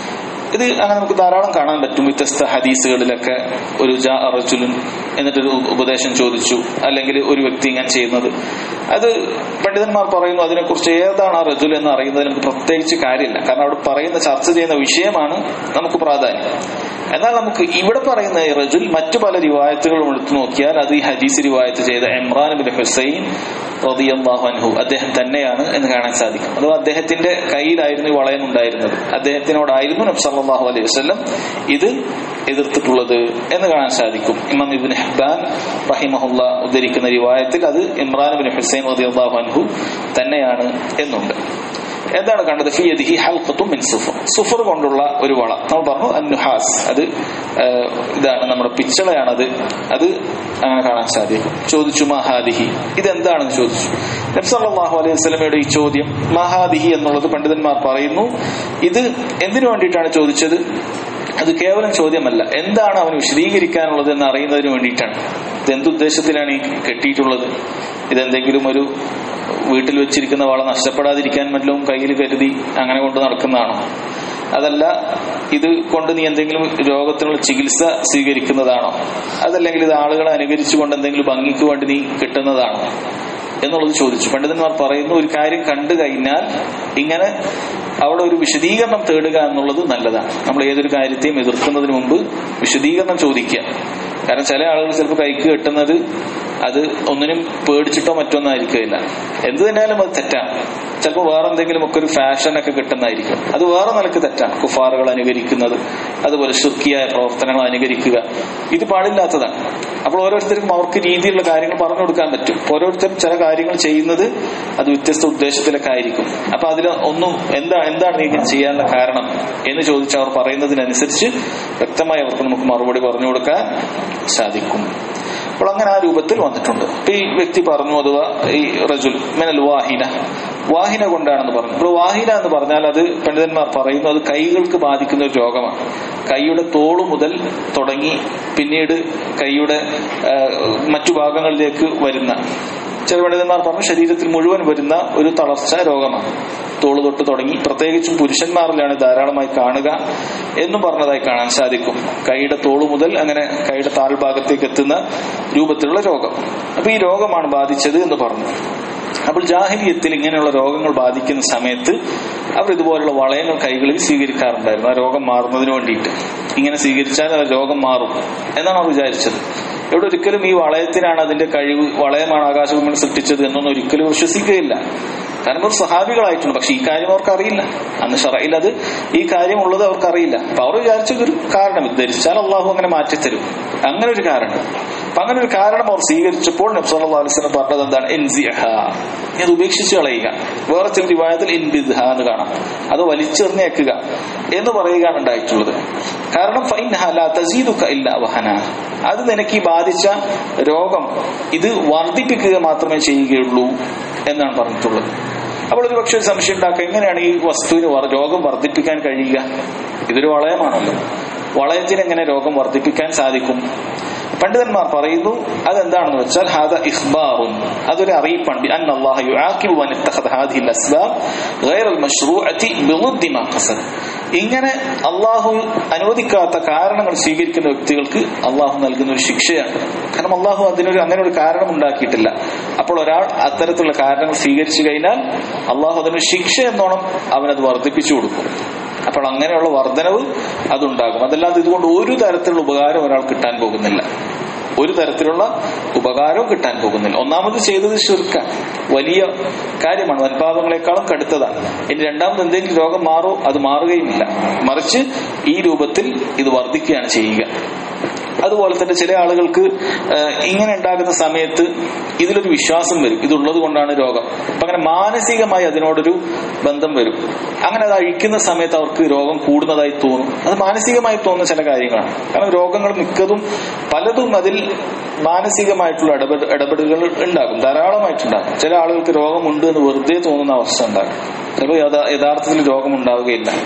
S1: ഇത് അങ്ങനെ നമുക്ക് ധാരാളം കാണാൻ പറ്റും വ്യത്യസ്ത ഹദീസുകളിലൊക്കെ ഒരു ജാ റജുലുൻ എന്നിട്ടൊരു ഉപദേശം ചോദിച്ചു അല്ലെങ്കിൽ ഒരു വ്യക്തി ഇങ്ങനെ ചെയ്യുന്നത് അത് പണ്ഡിതന്മാർ പറയുന്നു അതിനെക്കുറിച്ച് ഏതാണ് ആ റജുൽ എന്ന് അറിയുന്നതിൽ നമുക്ക് പ്രത്യേകിച്ച് കാര്യമില്ല കാരണം അവിടെ പറയുന്ന ചർച്ച ചെയ്യുന്ന വിഷയമാണ് നമുക്ക് പ്രാധാന്യം എന്നാൽ നമുക്ക് ഇവിടെ പറയുന്ന ഈ റജുൽ മറ്റു പല റിവായത്തുകളും എടുത്തു നോക്കിയാൽ അത് ഈ ഹദീസ് റിവായത്ത് ചെയ്ത ഇമ്രാൻ ബിൻ ഹുസൈൻ റളിയല്ലാഹു അൻഹു അദ്ദേഹം തന്നെയാണ് എന്ന് കാണാൻ സാധിക്കും അഥവാ അദ്ദേഹത്തിന്റെ കയ്യിലായിരുന്നു ഈ വളയം ഉണ്ടായിരുന്നത് അദ്ദേഹത്തിനോടായിരുന്നു നബി സല്ലല്ലാഹു അലൈഹി വസല്ലം ഇത് എതിർത്തിട്ടുള്ളത് എന്ന് കാണാൻ സാധിക്കും ഇമാം ഇബ്നു ഹിബ്ബാൻ റഹിമഹുല്ല ഉദ്ധരിക്കുന്ന റിവായത്തിൽ അത് ഇമ്രാൻ ബിൻ ഹുസൈൻ റളിയല്ലാഹു അൻഹു തന്നെയാണ് എന്നുണ്ട് എന്താണ് കണ്ടത് ഫിയദിഹി ഹൽഖത്തും മിൻ സുഫർ സുഫർ കൊണ്ടുള്ള ഒരു വള നമ്മൾ പറഞ്ഞു അന്നുഹാസ് അത് ഏഹ്, ഇതാണ് നമ്മുടെ പിച്ചളയാണത് അത് അങ്ങനെ കാണാൻ സാധിക്കും ചോദിച്ചു മഹാദിഹി ഇതെന്താണെന്ന് ചോദിച്ചു നബ്സല്ലാഹു അലൈഹി വസല്ലമയുടെ ഈ ചോദ്യം മഹാദിഹി എന്നുള്ളത് പണ്ഡിതന്മാർ പറയുന്നു ഇത് എന്തിനു വേണ്ടിയിട്ടാണ് ചോദിച്ചത് അത് കേവലം ചോദ്യമല്ല എന്താണ് അവന് വിശദീകരിക്കാനുള്ളത് എന്ന് അറിയുന്നതിന് വേണ്ടിയിട്ടാണ് ഇത് എന്തുദ്ദേശത്തിലാണ് ഈ കെട്ടിയിട്ടുള്ളത് ഇതെന്തെങ്കിലും ഒരു വീട്ടിൽ വെച്ചിരിക്കുന്ന വള നഷ്ടപ്പെടാതിരിക്കാൻ വല്ലതും കയ്യിൽ കരുതി അങ്ങനെ കൊണ്ട് നടക്കുന്നതാണോ അതല്ല ഇത് കൊണ്ട് നീ എന്തെങ്കിലും രോഗത്തിനുള്ള ചികിത്സ സ്വീകരിക്കുന്നതാണോ അതല്ലെങ്കിൽ ഇത് ആളുകളെ അനുകരിച്ചുകൊണ്ട് എന്തെങ്കിലും ഭംഗിക്ക് വേണ്ടി നീ കിട്ടുന്നതാണോ എന്നുള്ളത് ചോദിച്ചു പണ്ഡിതന്മാർ പറയുന്നു ഒരു കാര്യം കണ്ടു കഴിഞ്ഞാൽ ഇങ്ങനെ അവിടെ ഒരു വിശദീകരണം തേടുക എന്നുള്ളത് നല്ലതാണ് നമ്മൾ ഏതൊരു കാര്യത്തെയും എതിർക്കുന്നതിന് മുമ്പ് വിശദീകരണം ചോദിക്കുക കാരണം ചില ആളുകൾ ചിലപ്പോൾ കൈക്ക് കെട്ടുന്നത് അത് ഒന്നിനും പേടിച്ചിട്ടോ മറ്റൊന്നും ആയിരിക്കില്ല എന്ത് തന്നെയാലും അത് തെറ്റാണ് ചിലപ്പോൾ വേറെ എന്തെങ്കിലും ഒക്കെ ഒരു ഫാഷൻ ഒക്കെ കിട്ടുന്നതായിരിക്കും അത് വേറെ നിലക്ക് തെറ്റാണ് കുഫാറുകൾ അനുകരിക്കുന്നത് അതുപോലെ ശുക്കിയായ പ്രവർത്തനങ്ങൾ അനുകരിക്കുക ഇത് പാടില്ലാത്തതാണ് അപ്പോൾ ഓരോരുത്തർക്കും അവർക്ക് രീതിയിലുള്ള കാര്യങ്ങൾ പറഞ്ഞു കൊടുക്കാൻ പറ്റും ഓരോരുത്തരും ചില കാര്യങ്ങൾ ചെയ്യുന്നത് അത് വ്യത്യസ്ത ഉദ്ദേശത്തിലൊക്കെ ആയിരിക്കും അപ്പൊ അതിൽ ഒന്നും എന്താ എന്താണ് നീ ഇങ്ങനെ ചെയ്യാനുള്ള കാരണം എന്ന് ചോദിച്ച് അവർ പറയുന്നതിനനുസരിച്ച് വ്യക്തമായി അവർക്ക് നമുക്ക് മറുപടി പറഞ്ഞു കൊടുക്കാൻ സാധിക്കും അപ്പോൾ അങ്ങനെ ആ രൂപത്തിൽ വന്നിട്ടുണ്ട് അപ്പൊ ഈ വ്യക്തി പറഞ്ഞു അഥവാ ഈ റജുൽ മെനൽ വാഹിന വാഹിന കൊണ്ടാണെന്ന് പറഞ്ഞു അപ്പോൾ വാഹിന എന്ന് പറഞ്ഞാൽ അത് പണ്ഡിതന്മാർ പറയുന്നു അത് കൈകൾക്ക് ബാധിക്കുന്ന ഒരു രോഗമാണ് കൈയുടെ തോളു മുതൽ തുടങ്ങി പിന്നീട് കൈയുടെ ആ, മറ്റു ഭാഗങ്ങളിലേക്ക് വരുന്ന ചില പണ്ഡിതന്മാർ പറഞ്ഞു ശരീരത്തിൽ മുഴുവൻ വരുന്ന ഒരു തളർച്ച രോഗമാണ് തോള് തൊട്ട് തുടങ്ങി പ്രത്യേകിച്ചും പുരുഷന്മാരിലാണ് ധാരാളമായി കാണുക എന്നും പറഞ്ഞതായി കാണാൻ സാധിക്കും കൈയുടെ തോള് മുതൽ അങ്ങനെ കൈയുടെ താഴ്ഭാഗത്തേക്ക് എത്തുന്ന രൂപത്തിലുള്ള രോഗം അപ്പൊ ഈ രോഗമാണ് ബാധിച്ചത് എന്ന് പറഞ്ഞു അപ്പോൾ ജാഹിലിയത്തിൽ ഇങ്ങനെയുള്ള രോഗങ്ങൾ ബാധിക്കുന്ന സമയത്ത് അവർ ഇതുപോലുള്ള വളയങ്ങൾ കൈകളിൽ സ്വീകരിക്കാറുണ്ടായിരുന്നു ആ രോഗം മാറുന്നതിന് വേണ്ടിയിട്ട് ഇങ്ങനെ സ്വീകരിച്ചാൽ ആ രോഗം മാറും എന്നാണ് അവർ വിചാരിച്ചത് ഇവിടെ ഒരിക്കലും ഈ വളയത്തിനാണ് അതിന്റെ കഴിവ് വളയമാണ് ആകാശഭൂമികൾ സൃഷ്ടിച്ചത് എന്നൊന്നും ഒരിക്കലും വിശ്വസിക്കുകയില്ല കാരണം അവർ സഹാബികളായിട്ടുണ്ട് പക്ഷെ ഈ കാര്യം അവർക്ക് അറിയില്ല അന്ന് ഷറയിൽ അത് ഈ കാര്യം ഉള്ളത് അവർക്ക് അറിയില്ല അപ്പൊ അവർ വിചാരിച്ച ഒരു കാരണം ഇത് ധരിച്ചാൽ അള്ളാഹു അങ്ങനെ മാറ്റിത്തരും അങ്ങനെ ഒരു കാരണം അപ്പൊ അങ്ങനെ ഒരു കാരണം അവർ സ്വീകരിച്ചപ്പോൾ നബ്സല്ലാ അലിസ്ലം പറഞ്ഞത് എന്താണ് എൻസിഹ നീ അത് ഉപേക്ഷിച്ച് കളയുക വേറെ ചില വിവാഹത്തിൽ ഇൻബിദ്ഹ എന്ന് കാണാം അത് വലിച്ചെറിഞ്ഞേക്കുക എന്ന് പറയുകയാണ് ഉണ്ടായിട്ടുള്ളത് കാരണം ഫൈൻഹ ലാ തസീദുക ഇല്ല വഹന അത് നിനക്ക് ഈ ബാധിച്ച രോഗം ഇത് വർദ്ധിപ്പിക്കുക മാത്രമേ ചെയ്യുകയുള്ളൂ എന്നാണ് പറഞ്ഞിട്ടുള്ളത് അപ്പോൾ ഒരു പക്ഷേ ഒരു സംശയം ഉണ്ടാക്കുക എങ്ങനെയാണ് ഈ വസ്തുവിന് വർ- രോഗം വർദ്ധിപ്പിക്കാൻ കഴിയുക ഇതൊരു വളയമാണല്ലോ വളയത്തിന് എങ്ങനെ രോഗം വർദ്ധിപ്പിക്കാൻ സാധിക്കും പണ്ഡിതന്മാർ പറയുന്നു അതെന്താണെന്ന് വെച്ചാൽ ഹാദ ഇഖ്ബാറുൻ അതൊരു അറിയിപ്പാണ് ബി അന്ന അല്ലാഹ യുആഖിബു മൻ ഇത്തഖദ ഹാദിഹി അസ്ബാബ് ഗൈറ മഷ്റൂഅത്തി ബിളുദ്ദി മാ ഖസദ ഇങ്ങനെ അള്ളാഹു അനുവദിക്കാത്ത കാരണങ്ങൾ സ്വീകരിക്കുന്ന വ്യക്തികൾക്ക് അള്ളാഹു നൽകുന്ന ഒരു ശിക്ഷയാണ് കാരണം അള്ളാഹു അതിനൊരു അങ്ങനെ ഒരു കാരണം ഉണ്ടാക്കിയിട്ടില്ല അപ്പോൾ ഒരാൾ അത്തരത്തിലുള്ള കാരണങ്ങൾ സ്വീകരിച്ചു കഴിഞ്ഞാൽ അള്ളാഹു അതിനൊരു ശിക്ഷ എന്നോണം അവനത് വർദ്ധിപ്പിച്ചു കൊടുക്കും അപ്പോൾ അങ്ങനെയുള്ള വർധനവ് അതുണ്ടാകും അതല്ലാതെ ഇതുകൊണ്ട് ഒരു തരത്തിലുള്ള ഉപകാരം ഒരാൾ കിട്ടാൻ പോകുന്നില്ല ഒരു തരത്തിലുള്ള ഉപകാരവും കിട്ടാൻ പോകുന്നില്ല ഒന്നാമത് ചെയ്തത് ശുർക്ക വലിയ കാര്യമാണ് വൻപാപങ്ങളെക്കാളും കടുത്തതാണ് ഇനി രണ്ടാമത് എന്തെങ്കിലും രോഗം മാറോ അത് മാറുകയുമില്ല മറിച്ച് ഈ രൂപത്തിൽ ഇത് വർദ്ധിക്കുകയാണ് ചെയ്യുക അതുപോലെ തന്നെ ചില ആളുകൾക്ക് ആ, ഇങ്ങനെ ഉണ്ടാകുന്ന സമയത്ത് ഇതിലൊരു വിശ്വാസം വരും ഇതുള്ളത് കൊണ്ടാണ് രോഗം അപ്പൊ അങ്ങനെ മാനസികമായി അതിനോടൊരു ബന്ധം വരും അങ്ങനെ അത് അഴിക്കുന്ന സമയത്ത് അവർക്ക് രോഗം കൂടുന്നതായി തോന്നും അത് മാനസികമായി തോന്നുന്ന ചില കാര്യങ്ങളാണ് കാരണം രോഗങ്ങൾ മിക്കതും പലതും അതിൽ മാനസികമായിട്ടുള്ള ഇടപെട ഇടപെടലുകൾ ഉണ്ടാകും ധാരാളമായിട്ടുണ്ടാകും ചില ആളുകൾക്ക് രോഗമുണ്ട് എന്ന് വെറുതെ തോന്നുന്ന അവസ്ഥ ഉണ്ടാകും ചിലപ്പോൾ യഥാ- യഥാർത്ഥത്തിൽ രോഗം ഉണ്ടാവുകയില്ല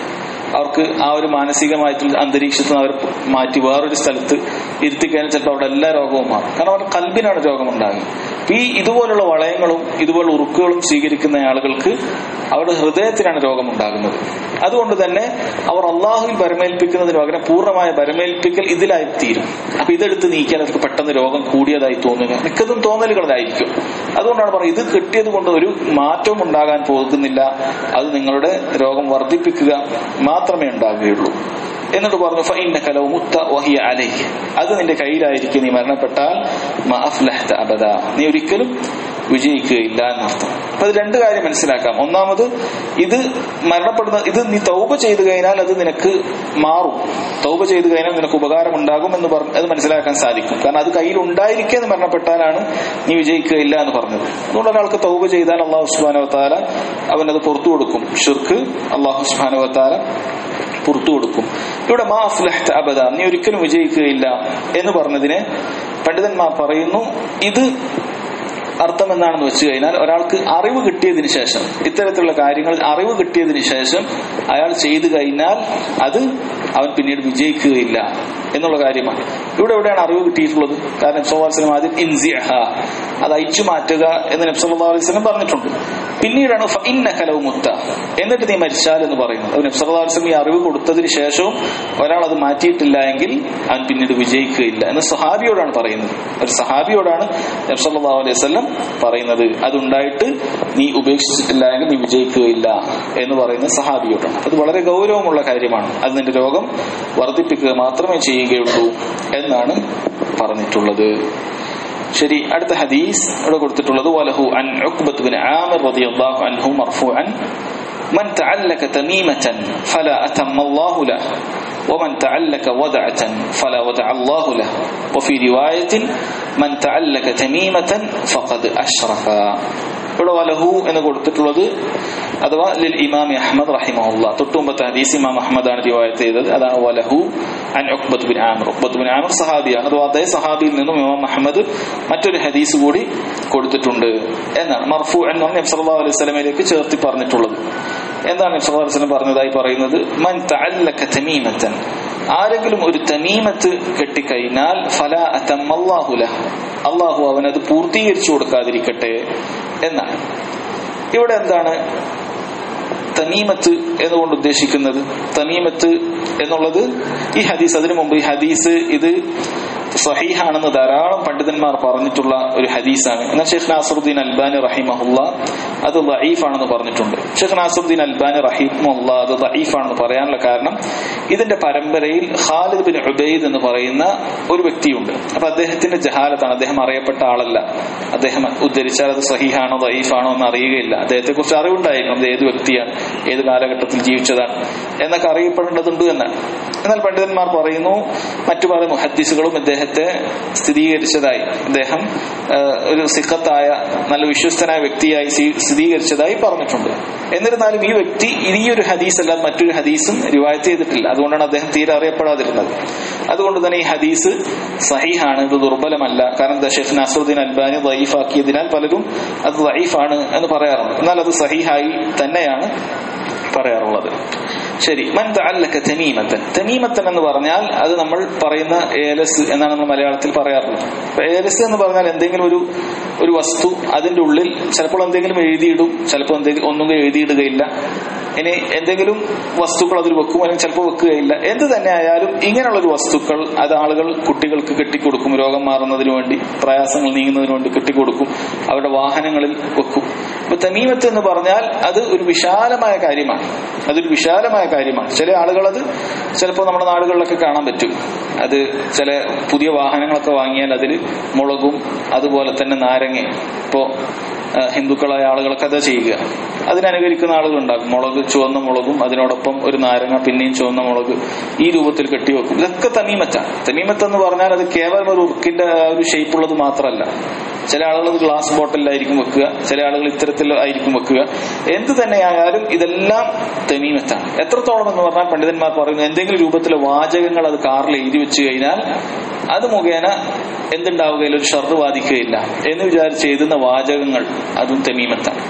S1: അവർക്ക് ആ ഒരു മാനസികമായിട്ടുള്ള അന്തരീക്ഷത്തിൽ നിന്ന് അവർ മാറ്റി വേറൊരു സ്ഥലത്ത് ഇരുത്തിക്കഴിഞ്ഞാൽ ചിലപ്പോൾ അവിടെ എല്ലാ രോഗവും മാറും കാരണം അവരുടെ കൽബിനാണ് രോഗമുണ്ടാകുക അപ്പൊ ഈ ഇതുപോലുള്ള വളയങ്ങളും ഇതുപോലുള്ള ഉറുക്കുകളും സ്വീകരിക്കുന്ന ആളുകൾക്ക് അവരുടെ ഹൃദയത്തിനാണ് രോഗമുണ്ടാകുന്നത് അതുകൊണ്ട് തന്നെ അവർ അള്ളാഹുവിൽ ബരമേൽപ്പിക്കുന്നതിന് പകരം പൂർണ്ണമായ ബരമേൽപ്പിക്കൽ ഇതിലായി തീരും അപ്പൊ ഇതെടുത്ത് നീക്കിയാൽ അവർക്ക് പെട്ടെന്ന് രോഗം കൂടിയതായി തോന്നുക മിക്കതും തോന്നലുകളായിരിക്കും അതുകൊണ്ടാണ് പറയുന്നത് ഇത് കിട്ടിയത് കൊണ്ട് ഒരു മാറ്റവും ഉണ്ടാകാൻ പോകുന്നില്ല അത് നിങ്ങളുടെ രോഗം വർദ്ധിപ്പിക്കുക മാത്രമേ ഉണ്ടാകുകയുള്ളൂ എന്നിട്ട് പറഞ്ഞു ഫൈന കലവ് മുത്ത വഹിയ അലൈ അത് നിന്റെ കയ്യിലായിരിക്കും നീ മരണപ്പെട്ടാൽ മഅഫ്ലഹ്ത അബദ നീ ഒരിക്കലും വിജയിക്കുകയില്ല എന്നർത്ഥം അപ്പൊ അത് രണ്ട് കാര്യം മനസ്സിലാക്കാം ഒന്നാമത് ഇത് മരണപ്പെടുന്ന ഇത് നീ തൗബ ചെയ്തു കഴിഞ്ഞാൽ അത് നിനക്ക് മാറും തൗബ ചെയ്തു കഴിഞ്ഞാൽ നിനക്ക് ഉപകാരം ഉണ്ടാകും എന്ന് പറഞ്ഞ് അത് മനസ്സിലാക്കാൻ സാധിക്കും കാരണം അത് കയ്യിൽ ഉണ്ടായിരിക്കെ എന്ന് മരണപ്പെട്ടാലാണ് നീ വിജയിക്കുകയില്ല എന്ന് പറഞ്ഞത് അതുകൊണ്ട് ഒരാൾക്ക് തൗബ ചെയ്താൽ അള്ളാഹു സുബാനവത്താല അവനത് പുറത്തു കൊടുക്കും ഷിർക്ക് അള്ളാഹു സുബാനവത്താല പുറത്തു കൊടുക്കും ഇവിടെ മാ അഫ്ലഹ്ത അബദ നീ ഒരിക്കലും വിജയിക്കുകയില്ല എന്ന് പറഞ്ഞതിന് പണ്ഡിതന്മാർ പറയുന്നു ഇത് അർത്ഥം എന്താണെന്ന് വെച്ച് കഴിഞ്ഞാൽ ഒരാൾക്ക് അറിവ് കിട്ടിയതിന് ശേഷം ഇത്തരത്തിലുള്ള കാര്യങ്ങൾ അറിവ് കിട്ടിയതിന് ശേഷം അയാൾ ചെയ്തു കഴിഞ്ഞാൽ അത് അവൻ പിന്നീട് വിജയിക്കുകയില്ല എന്നുള്ള കാര്യമാണ് ഇവിടെ എവിടെയാണ് അറിവ് കിട്ടിയിട്ടുള്ളത് കാരണം നബ്സല്ലാസ്ലം ആദ്യം ഇൻസിഹ അത് അയച്ചു മാറ്റുക എന്ന് നബ്സല്ലാ അലൈവലം പറഞ്ഞിട്ടുണ്ട് പിന്നീടാണ് ഇന്ന കലവ് മുത്ത എന്നിട്ട് നീ മരിച്ചാൽ എന്ന് പറയുന്നത് അത് നബ്സല്ലാ അലൈവലം ഈ അറിവ് കൊടുത്തതിന് ശേഷവും ഒരാൾ അത് മാറ്റിയിട്ടില്ല എങ്കിൽ അവൻ പിന്നീട് വിജയിക്കുകയില്ല എന്ന് സഹാബിയോടാണ് പറയുന്നത് ഒരു സഹാബിയോടാണ് നബ്സല്ലാ അലൈഹി വസല്ലം പറയുന്നത് അതുണ്ടായിട്ട് നീ ഉപേക്ഷിച്ചിട്ടില്ല എങ്കിൽ നീ വിജയിക്കുകയില്ല എന്ന് പറയുന്ന സഹാബിയോടാണ് അത് വളരെ ഗൗരവമുള്ള കാര്യമാണ് അത് നിന്റെ രോഗം വർദ്ധിപ്പിക്കുക മാത്രമേ ചെയ്യുകയുള്ളൂ എന്നാണ് പറഞ്ഞിട്ടുള്ളത് ശരി അടുത്ത ഹദീസ് ഇവിടെ കൊടുത്തിട്ടുള്ളത് വലഹു അൻ ഉഖ്ബത്ത് ബിൻ ആമിർ റളിയല്ലാഹു അൻഹു മർഫൂഅൻ من تعلق تميمة فلا أتم الله له ومن تعلق ودعة فلا ودع الله له وفي رواية من تعلق تميمة فقد أشرك ഇവിടെ വലഹു എന്ന് കൊടുത്തിട്ടുള്ളത് അഥവാ ലിൽ ഇമാം അഹമ്മദ് റഹിമഹുല്ല തൊട്ടുമുമ്പത്തെ ഹദീസ് ഇമാം അഹമ്മദ് ആണ് റിവായത്ത് ചെയ്തത് അതാണ് വലഹു അൻ Uqbah bin Amir Uqbah bin Amir സഹാബിയാണ് അഥവാ അതേ സഹാബിയിൽ നിന്നും ഇമാം അഹമ്മദ് മറ്റൊരു ഹദീസ് കൂടി കൊടുത്തിട്ടുണ്ട് എന്നാണ് മർഫു എന്നാണ് നബി സല്ലല്ലാഹു അലൈഹി വസല്ലമയിലേക്ക് ചേർത്തി പറഞ്ഞിട്ടുള്ളത് എന്താണ് നബി സല്ലല്ലാഹു അലൈഹി വസല്ലം പറഞ്ഞതായി പറയുന്നത് മൻ തഅല്ലക തമീമത്തൻ ആരെങ്കിലും ഒരു തമീമത്ത് കെട്ടിക്കഴിഞ്ഞാൽ ഫല അത്തമ്മല്ലാഹു ലഹ് അള്ളാഹു അവനത് പൂർത്തീകരിച്ചു കൊടുക്കാതിരിക്കട്ടെ എന്നാണ് ഇവിടെ എന്താണ് തമീമത്ത് എന്നുകൊണ്ട് ഉദ്ദേശിക്കുന്നത് തമീമത്ത് എന്നുള്ളത് ഈ ഹദീസ് അതിനു മുമ്പ് ഈ ഹദീസ് ഇത് സഹീഹാണെന്ന് ധാരാളം പണ്ഡിതന്മാർ പറഞ്ഞിട്ടുള്ള ഒരു ഹദീസാണ് എന്നാൽ ഷെയ്ഖ് നാസറുദ്ദീൻ അൽബാനി റഹിമഹുല്ല അത് ദഈഫാണെന്ന് പറഞ്ഞിട്ടുണ്ട് ഷെയ്ഖ് നാസറുദ്ദീൻ അൽബാനി റഹിമുല്ല അത് ദഈഫാണെന്ന് പറയാനുള്ള കാരണം ഇതിന്റെ പരമ്പരയിൽ ഖാലിദ് ബിൻ ഉബൈദ് എന്ന് പറയുന്ന ഒരു വ്യക്തിയുണ്ട് അപ്പൊ അദ്ദേഹത്തിന്റെ ജഹാലത്താണ് അദ്ദേഹം അറിയപ്പെട്ട ആളല്ല അദ്ദേഹം ഉദ്ധരിച്ചാൽ അത് സഹീഹാണോ ദഈഫാണോ എന്ന് അറിയുകയില്ല അദ്ദേഹത്തെ കുറിച്ച് അറിവുണ്ടായിരിക്കും അത് ഏത് വ്യക്തിയാണ് ഏത് കാലഘട്ടത്തിൽ ജീവിച്ചതാണ് എന്നൊക്കെ അറിയപ്പെടേണ്ടതുണ്ട് എന്നാണ് എന്നാൽ പണ്ഡിതന്മാർ പറയുന്നു മറ്റു പല മുഹദ്ദിസുകളും ഇദ്ദേഹത്തെ സ്ഥിരീകരിച്ചതായി അദ്ദേഹം ഒരു സിഖത്തായ നല്ല വിശ്വസ്തനായ വ്യക്തിയായി സ്ഥിരീകരിച്ചതായി പറഞ്ഞിട്ടുണ്ട് എന്നിരുന്നാലും ഈ വ്യക്തി ഈ ഒരു ഹദീസ് അല്ലാതെ മറ്റൊരു ഹദീസും റിവായത്ത് ചെയ്തിട്ടില്ല അതുകൊണ്ടാണ് അദ്ദേഹം തീരെ അറിയപ്പെടാതിരുന്നത് അതുകൊണ്ട് തന്നെ ഈ ഹദീസ് സഹീഹാണ് ഇത് ദുർബലമല്ല കാരണം ഷെഫ് നസറുദ്ദീൻ അൽബാനി ദൈഫാക്കിയതിനാൽ പലരും അത് ദൈഫാണ് എന്ന് പറയാറുണ്ട് എന്നാൽ അത് സഹീഹായി തന്നെയാണ് പറയാറുള്ളത് ശരി മൻ തഅല്ലക തമീമത്തൻ തമീമത്തൻ എന്ന് പറഞ്ഞാൽ അത് നമ്മൾ പറയുന്ന ഏലസ് എന്നാണ് നമ്മൾ മലയാളത്തിൽ പറയാറുള്ളത് അപ്പൊ ഏലസ് എന്ന് പറഞ്ഞാൽ എന്തെങ്കിലും ഒരു ഒരു വസ്തു അതിന്റെ ഉള്ളിൽ ചിലപ്പോൾ എന്തെങ്കിലും എഴുതിയിടും ചിലപ്പോൾ എന്തെങ്കിലും ഒന്നും എഴുതിയിടുകയില്ല ഇനി എന്തെങ്കിലും വസ്തുക്കൾ അതിൽ വെക്കും അല്ലെങ്കിൽ ചിലപ്പോൾ വെക്കുകയില്ല എന്ത് തന്നെ ആയാലും ഇങ്ങനെയുള്ള ഒരു വസ്തുക്കൾ അത് ആളുകൾ കുട്ടികൾക്ക് കെട്ടിക്കൊടുക്കും രോഗം മാറുന്നതിന് വേണ്ടി പ്രയാസങ്ങൾ നീങ്ങുന്നതിന് വേണ്ടി കെട്ടിക്കൊടുക്കും അവരുടെ വാഹനങ്ങളിൽ വെക്കും അപ്പൊ തമീമത്ത് എന്ന് പറഞ്ഞാൽ അത് ഒരു വിശാലമായ കാര്യമാണ് അതൊരു വിശാലമായ കാര്യമാണ് ചില ആളുകൾ അത് ചിലപ്പോൾ നമ്മുടെ നാടുകളിലൊക്കെ കാണാൻ പറ്റും അത് ചില പുതിയ വാഹനങ്ങളൊക്കെ വാങ്ങിയാൽ അതിൽ മുളകും അതുപോലെ തന്നെ നാരങ്ങ ഇപ്പോ ഹിന്ദുക്കളായ ആളുകളൊക്കെ അത് ചെയ്യുക അതിനനുകരിക്കുന്ന ആളുകളുണ്ടാകും മുളക് ചുവന്ന മുളകും അതിനോടൊപ്പം ഒരു നാരങ്ങ പിന്നെയും ചുവന്ന മുളക് ഈ രൂപത്തിൽ കെട്ടിവെക്കും ഇതൊക്കെ തമീമത്താണ് തമീമത്ത് എന്ന് പറഞ്ഞാൽ അത് കേവലം ഒരു ഉറുക്കിന്റെ ഒരു ഷേപ്പ് ഉള്ളത് മാത്രമല്ല ചില ആളുകൾ അത് ഗ്ലാസ് ബോട്ടിലായിരിക്കും വെക്കുക ചില ആളുകൾ ഇത്തരത്തിൽ ആയിരിക്കും വെക്കുക എന്ത് തന്നെയായാലും ഇതെല്ലാം തമീമത്താണ് എത്രത്തോളം എന്ന് പറഞ്ഞാൽ പണ്ഡിതന്മാർ പറയുന്നു എന്തെങ്കിലും രൂപത്തിലെ വാചകങ്ങൾ അത് കാറിൽ എഴുതി വെച്ച് കഴിഞ്ഞാൽ അത് മുഖേന എന്തുണ്ടാവുകയില്ല ഒരു ഷർറ് ബാധിക്കുകയില്ല എന്ന് വിചാരിച്ച് എഴുതുന്ന വാചകങ്ങൾ അതും തമീമത്താണ്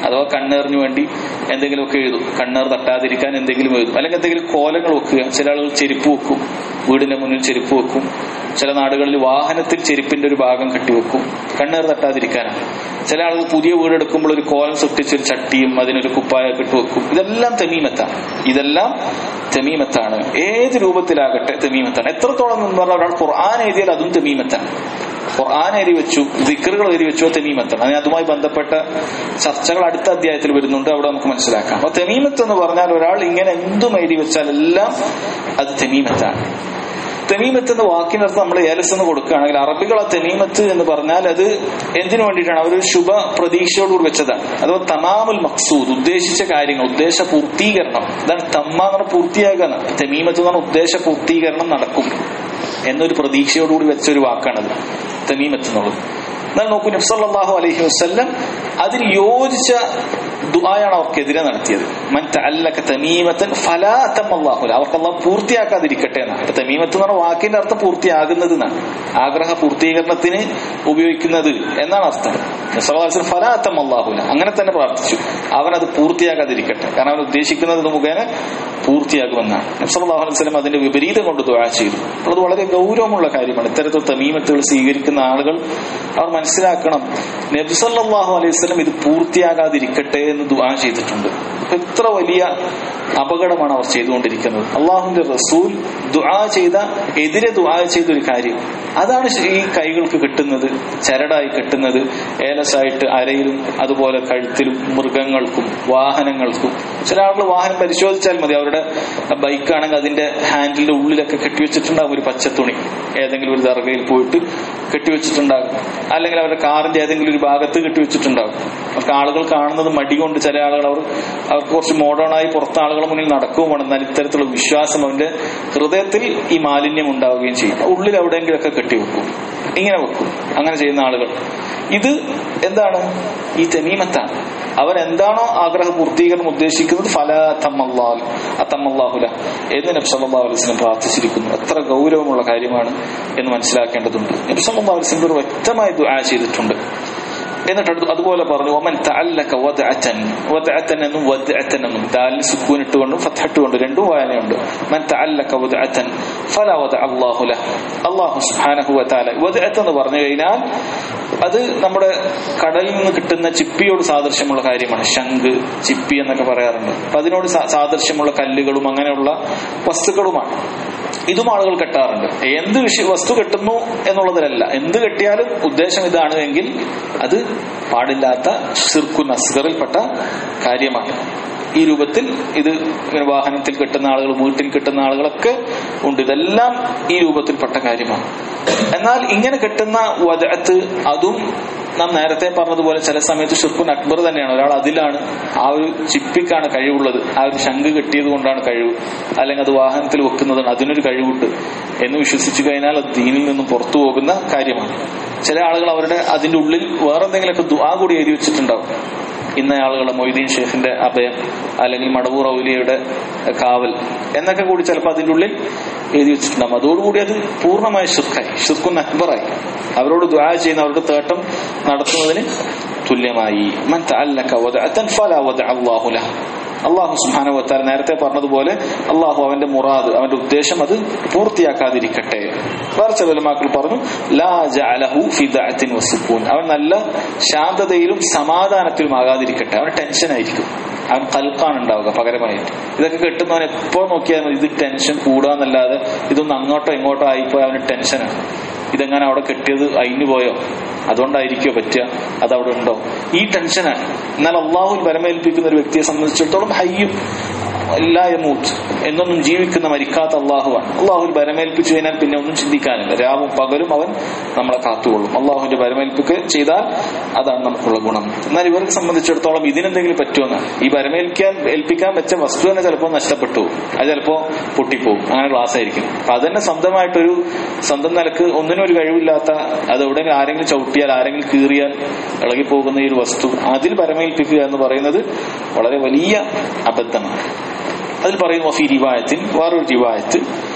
S1: അഥവാ കണ്ണേറിന് വേണ്ടി എന്തെങ്കിലുമൊക്കെ എഴുതും കണ്ണേർ തട്ടാതിരിക്കാൻ എന്തെങ്കിലും എഴുതും അല്ലെങ്കിൽ എന്തെങ്കിലും കോലങ്ങൾ വെക്കുക ചില ആളുകൾ ചെരുപ്പ് വെക്കും വീടിന്റെ മുന്നിൽ ചെരുപ്പ് വെക്കും ചില നാടുകളിൽ വാഹനത്തിൽ ചെരുപ്പിന്റെ ഒരു ഭാഗം കെട്ടിവെക്കും കണ്ണേർ തട്ടാതിരിക്കാനാണ് ചില ആളുകൾ പുതിയ വീടെടുക്കുമ്പോൾ ഒരു കോലം സൃഷ്ടിച്ച് ഒരു ചട്ടിയും അതിനൊരു കുപ്പായ കെട്ടുവെക്കും ഇതെല്ലാം തെമീമത്താണ് ഇതെല്ലാം തെമീമത്താണ് ഏത് രൂപത്തിലാകട്ടെ തെമീമത്താണ് എത്രത്തോളം എന്ന് പറഞ്ഞാൽ ഒരാൾ ഖുർആൻ എഴുതിയാൽ അതും തെമീമത്താണ് ഖുർആൻ എഴുതി വെച്ചു ദിക്കറുകൾ എഴുതി വെച്ചോ തെമീമത്താണ് അതിന് അതുമായി ബന്ധപ്പെട്ട ചർച്ചകൾ അടുത്ത അധ്യായത്തിൽ വരുന്നുണ്ട് അവിടെ നമുക്ക് മനസ്സിലാക്കാം അപ്പൊ തെമീമത്ത് എന്ന് പറഞ്ഞാൽ ഒരാൾ ഇങ്ങനെ എന്തും എഴുതി വെച്ചാൽ എല്ലാം അത് തെമീമത്താണ് തെമീമത്ത് എന്ന വാക്കിനർത്ഥം നമ്മൾ ഏലസ് എന്ന് കൊടുക്കുകയാണെങ്കിൽ അറബികൾ ആ തെമീമത്ത് എന്ന് പറഞ്ഞാൽ അത് എന്തിനു വേണ്ടിയിട്ടാണ് അവർ ശുഭ പ്രതീക്ഷയോടുകൂടി വെച്ചതാണ് അഥവാ തമാമുൽ മക്സൂദ് ഉദ്ദേശിച്ച കാര്യങ്ങൾ ഉദ്ദേശ പൂർത്തീകരണം അതാണ് തമ്മ എന്ന് പറഞ്ഞാൽ പൂർത്തിയാകുക എന്നാണ്. തെമീമത്ത് എന്ന് പറഞ്ഞാൽ ഉദ്ദേശ പൂർത്തീകരണം നടക്കും എന്നൊരു പ്രതീക്ഷയോടുകൂടി വെച്ച ഒരു വാക്കാണത് തമീമത്ത് എന്നുള്ളത് എന്നാൽ നോക്കൂ നബ്സല്ലാഹു അലൈഹി വസ്ല്ലം അതിന് യോജിച്ച ദുആയാണ് അവർക്കെതിരെ നടത്തിയത് മൻ തഅല്ലക തമീമത്തൻ ഫലാ തമല്ലാഹു അവർക്ക് അള്ളാഹു പൂർത്തിയാക്കാതിരിക്കട്ടെ എന്നാണ് അപ്പൊ തമീമത്ത് എന്ന് പറഞ്ഞ വാക്കിന്റെ അർത്ഥം പൂർത്തിയാകുന്നത് എന്നാണ് ആഗ്രഹ പൂർത്തീകരണത്തിന് ഉപയോഗിക്കുന്നത് എന്നാണ് അർത്ഥം നബ്സല്ലാഹു ഫലാ തമല്ലാഹുല അങ്ങനെ തന്നെ പ്രാർത്ഥിച്ചു അവനത് പൂർത്തിയാക്കാതിരിക്കട്ടെ കാരണം അവൻ ഉദ്ദേശിക്കുന്നത് ഇത് മുഖേന പൂർത്തിയാകുമെന്നാണ് നബ്സല്ലാഹു അലൈഹി വസല്ലം അതിന്റെ വിപരീതം കൊണ്ട് ദുആ ചെയ്തു അത് വളരെ ഗൗരവമുള്ള കാര്യമാണ് ഇത്തരത്തിൽ തമീമത്തുകൾ സ്വീകരിക്കുന്ന ആളുകൾ അവർ മനസ്സിലാക്കണം നബ്സല്ലാഹു അലൈഹി വസല്ലം ഇത് പൂർത്തിയാകാതിരിക്കട്ടെ എന്ന് ദുആ ചെയ്തിട്ടുണ്ട് അപ്പൊ ഇത്ര വലിയ അപകടമാണ് അവർ ചെയ്തുകൊണ്ടിരിക്കുന്നത് അള്ളാഹുന്റെ റസൂൽ ദുആ ചെയ്ത എതിരെ ദുആ ചെയ്ത ഒരു കാര്യം അതാണ് ഈ കൈകൾക്ക് കിട്ടുന്നത് ചരടായി കിട്ടുന്നത് ഏലസായിട്ട് അരയിലും അതുപോലെ കഴുത്തിലും മൃഗങ്ങൾക്കും വാഹനങ്ങൾക്കും ചില ആളുകൾ വാഹനം പരിശോധിച്ചാൽ മതി അവരുടെ ബൈക്കാണെങ്കിൽ അതിന്റെ ഹാൻഡിലിന്റെ ഉള്ളിലൊക്കെ കെട്ടിവെച്ചിട്ടുണ്ടാകും ഒരു പച്ചത്തുണി ഏതെങ്കിലും ഒരു ദർഗയിൽ പോയിട്ട് കെട്ടിവെച്ചിട്ടുണ്ടാകും അല്ലെങ്കിൽ അവരുടെ കാറിന്റെ ഏതെങ്കിലും ഒരു ഭാഗത്ത് കെട്ടിവെച്ചിട്ടുണ്ടാകും അവർക്ക് ആളുകൾ കാണുന്നത് മടി കൊണ്ട് ചില ആളുകൾ അവർ അവർക്ക് കുറച്ച് മോഡേണായി പുറത്ത് ആളുകളുടെ മുന്നിൽ നടക്കുകയും വേണം എന്നാൽ ഇത്തരത്തിലുള്ള വിശ്വാസം അവന്റെ ഹൃദയത്തിൽ ഈ മാലിന്യം ഉണ്ടാവുകയും ചെയ്യും ഉള്ളിൽ എവിടെയെങ്കിലുമൊക്കെ കെട്ടിവെക്കും ഇങ്ങനെ വെക്കും അങ്ങനെ ചെയ്യുന്ന ആളുകൾ ഇത് എന്താണ് ഈ തെമീമത്താണ് അവൻ എന്താണോ ആഗ്രഹ പൂർത്തീകരണം ഉദ്ദേശിക്കുന്നത് ഫല തമ്മല്ലാൽ അത്തമ്മല്ലാഹുല എന്ന് നബ്സല്ലാ അലൈസ്ലം പ്രാർത്ഥിച്ചിരിക്കുന്നു എത്ര ഗൗരവമുള്ള കാര്യമാണ് എന്ന് മനസ്സിലാക്കേണ്ടതുണ്ട് നബ്സല്ലാ അലൈസ്ലം ഒരു വ്യക്തമായി ദുആ ചെയ്തിട്ടുണ്ട് എന്നിട്ട് അടുത്ത് അതുപോലെ പറഞ്ഞു ഒമൻ തഅല്ലക വദ്അതൻ വദ്അതൻ എന്നും വദ്അതൻ എന്നും ദാലിൽ സുക്കൂൻ ഇട്ടുകൊണ്ടും ഫത്ഹ ഇട്ടുകൊണ്ടും രണ്ടും വായനയുണ്ട് മൻ തഅല്ലക വദ്അതൻ ഫല വദ അല്ലാഹു ലഹ് അല്ലാഹു സുബ്ഹാനഹു വതആല വദ്അത്ത് എന്ന് പറഞ്ഞു കഴിഞ്ഞാൽ അത് നമ്മുടെ കടലിൽ നിന്ന് കിട്ടുന്ന ചിപ്പിയോട് സാദൃശ്യമുള്ള കാര്യമാണ് ശംഖ് ചിപ്പി എന്നൊക്കെ പറയാറുണ്ട് അപ്പൊ അതിനോട് സാ- സാദൃശ്യമുള്ള കല്ലുകളും അങ്ങനെയുള്ള വസ്തുക്കളുമാണ് ഇതും ആളുകൾ കെട്ടാറുണ്ട് എന്ത് വിഷയ വസ്തു കെട്ടുന്നു എന്നുള്ളതിലല്ല എന്ത് കെട്ടിയാലും ഉദ്ദേശം ഇതാണ് എങ്കിൽ അത് പാടില്ലാത്ത ഷിർക്കുൻ അസ്ഗറിൽപ്പെട്ട കാര്യമാണ് ഈ രൂപത്തിൽ ഇത് ഇങ്ങനെ വാഹനത്തിൽ കിട്ടുന്ന ആളുകൾ വീട്ടിൽ കിട്ടുന്ന ആളുകളൊക്കെ ഉണ്ട് ഇതെല്ലാം ഈ രൂപത്തിൽപ്പെട്ട കാര്യമാണ് എന്നാൽ ഇങ്ങനെ കിട്ടുന്ന വദഅത്ത് അതും നാം നേരത്തെ പറഞ്ഞതുപോലെ ചില സമയത്ത് ഷിർക്കുൻ അക്ബർ തന്നെയാണ് ഒരാൾ അതിലാണ് ആ ഒരു ചിപ്പിക്കാണ് കഴിവുള്ളത് ആ ഒരു ശംഖ് കെട്ടിയത് കൊണ്ടാണ് കഴിവ് അല്ലെങ്കിൽ അത് വാഹനത്തിൽ വെക്കുന്നതാണ് അതിനൊരു കഴിവുണ്ട് എന്ന് വിശ്വസിച്ചു കഴിഞ്ഞാൽ അത് ദീനിൽ നിന്നും പുറത്തു പോകുന്ന കാര്യമാണ് ചില ആളുകൾ അവരുടെ അതിന്റെ ഉള്ളിൽ വേറെ എന്തെങ്കിലുമൊക്കെ ദുആ കൂടി എഴുതി വെച്ചിട്ടുണ്ടാവും ഇന്ന ആളുകളുടെ മൊയ്തീൻ ഷെയ്ഖിന്റെ അഭയം അല്ലെങ്കിൽ മടവൂർ ഔലിയയുടെ കാവൽ എന്നൊക്കെ കൂടി ചിലപ്പോൾ അതിന്റെ ഉള്ളിൽ എഴുതി വെച്ചിട്ടുണ്ടാവും അതോടുകൂടി അത് പൂർണ്ണമായ ഷിർക്കായി ഷിർക്കുൻ അക്ബറായി അവരോട് ദ്വാ ചെയ്യുന്ന അവരുടെ തേട്ടം നടത്തുന്നതിന് തുല്യമായി മൻ തഅല്ലക വദഅതൻ ഫലാ വദഅ അല്ലാഹു ലഹ് അള്ളാഹു സുഹാന വത്താൽ നേരത്തെ പറഞ്ഞതുപോലെ അള്ളാഹു അവന്റെ മുറാദ് അവന്റെ ഉദ്ദേശം അത് പൂർത്തിയാക്കാതിരിക്കട്ടെ വേറെ ചില ഉലമാക്കൾ പറഞ്ഞു ലാ ജഅലഹു ഫി ദഅത്തിൻ വസുക്കൂൻ അവൻ നല്ല ശാന്തതയിലും സമാധാനത്തിലും ആകാതിരിക്കട്ടെ അവൻ ടെൻഷൻ ആയിരിക്കും അവൻ കൽക്കാണ് ഉണ്ടാവുക പകരമായിട്ട് ഇതൊക്കെ കെട്ടുന്നവൻ എപ്പോൾ നോക്കിയാൽ മതി ഇത് ടെൻഷൻ കൂടാന്നല്ലാതെ ഇതൊന്നും അങ്ങോട്ടോ ഇങ്ങോട്ടോ ആയിപ്പോയി അവന് ടെൻഷനാണ് ഇതെങ്ങനെ അവിടെ കെട്ടിയത് അയിഞ്ഞു പോയോ അതുകൊണ്ടായിരിക്കോ പറ്റുക അതവിടെ ഉണ്ടോ ഈ ടെൻഷനാണ് എന്നാൽ അള്ളാഹുൽ വരമേൽപ്പിക്കുന്ന ഒരു വ്യക്തിയെ സംബന്ധിച്ചിടത്തോളം ഹയ്യും എല്ലായമൂത്ത് എന്നൊന്നും ജീവിക്കുന്ന മരിക്കാത്ത അള്ളാഹുവാണ് അള്ളാഹുൽ വരമേൽപ്പിച്ചു കഴിഞ്ഞാൽ പിന്നെ ഒന്നും ചിന്തിക്കാനില്ല രാവും പകലും അവൻ നമ്മളെ കാത്തുകൊള്ളും അള്ളാഹുവിന്റെ വരമേൽപ്പിക്ക് ചെയ്താൽ അതാണ് നമുക്കുള്ള ഗുണം എന്നാൽ ഇവർക്ക് സംബന്ധിച്ചിടത്തോളം ഇതിനെന്തെങ്കിലും പറ്റുമെന്നാണ് ഈ വരമേൽക്കാൻ ഏൽപ്പിക്കാൻ വെച്ച വസ്തു തന്നെ ചിലപ്പോൾ നഷ്ടപ്പെട്ടു പോകും. അത് ചിലപ്പോൾ പൊട്ടിപ്പോകും അങ്ങനെ ക്ലാസ് ആയിരിക്കും അപ്പൊ അതന്നെ സ്വന്തമായിട്ടൊരു സ്വന്തം നിലക്ക് ഒന്നിനും ഒരു കഴിവില്ലാത്ത അത് എവിടെയെങ്കിലും ആരെങ്കിലും ചവിട്ടിയാൽ ആരെങ്കിലും കീറിയാൽ ഇളകിപ്പോകുന്ന ഈ ഒരു വസ്തു അതിൽ പരമേൽപ്പിക്കുക എന്ന് പറയുന്നത് വളരെ വലിയ അബദ്ധമാണ് അതിൽ പറയുന്നു വഫി റിവായത്തിൽ വേറൊരു റിവായത്ത്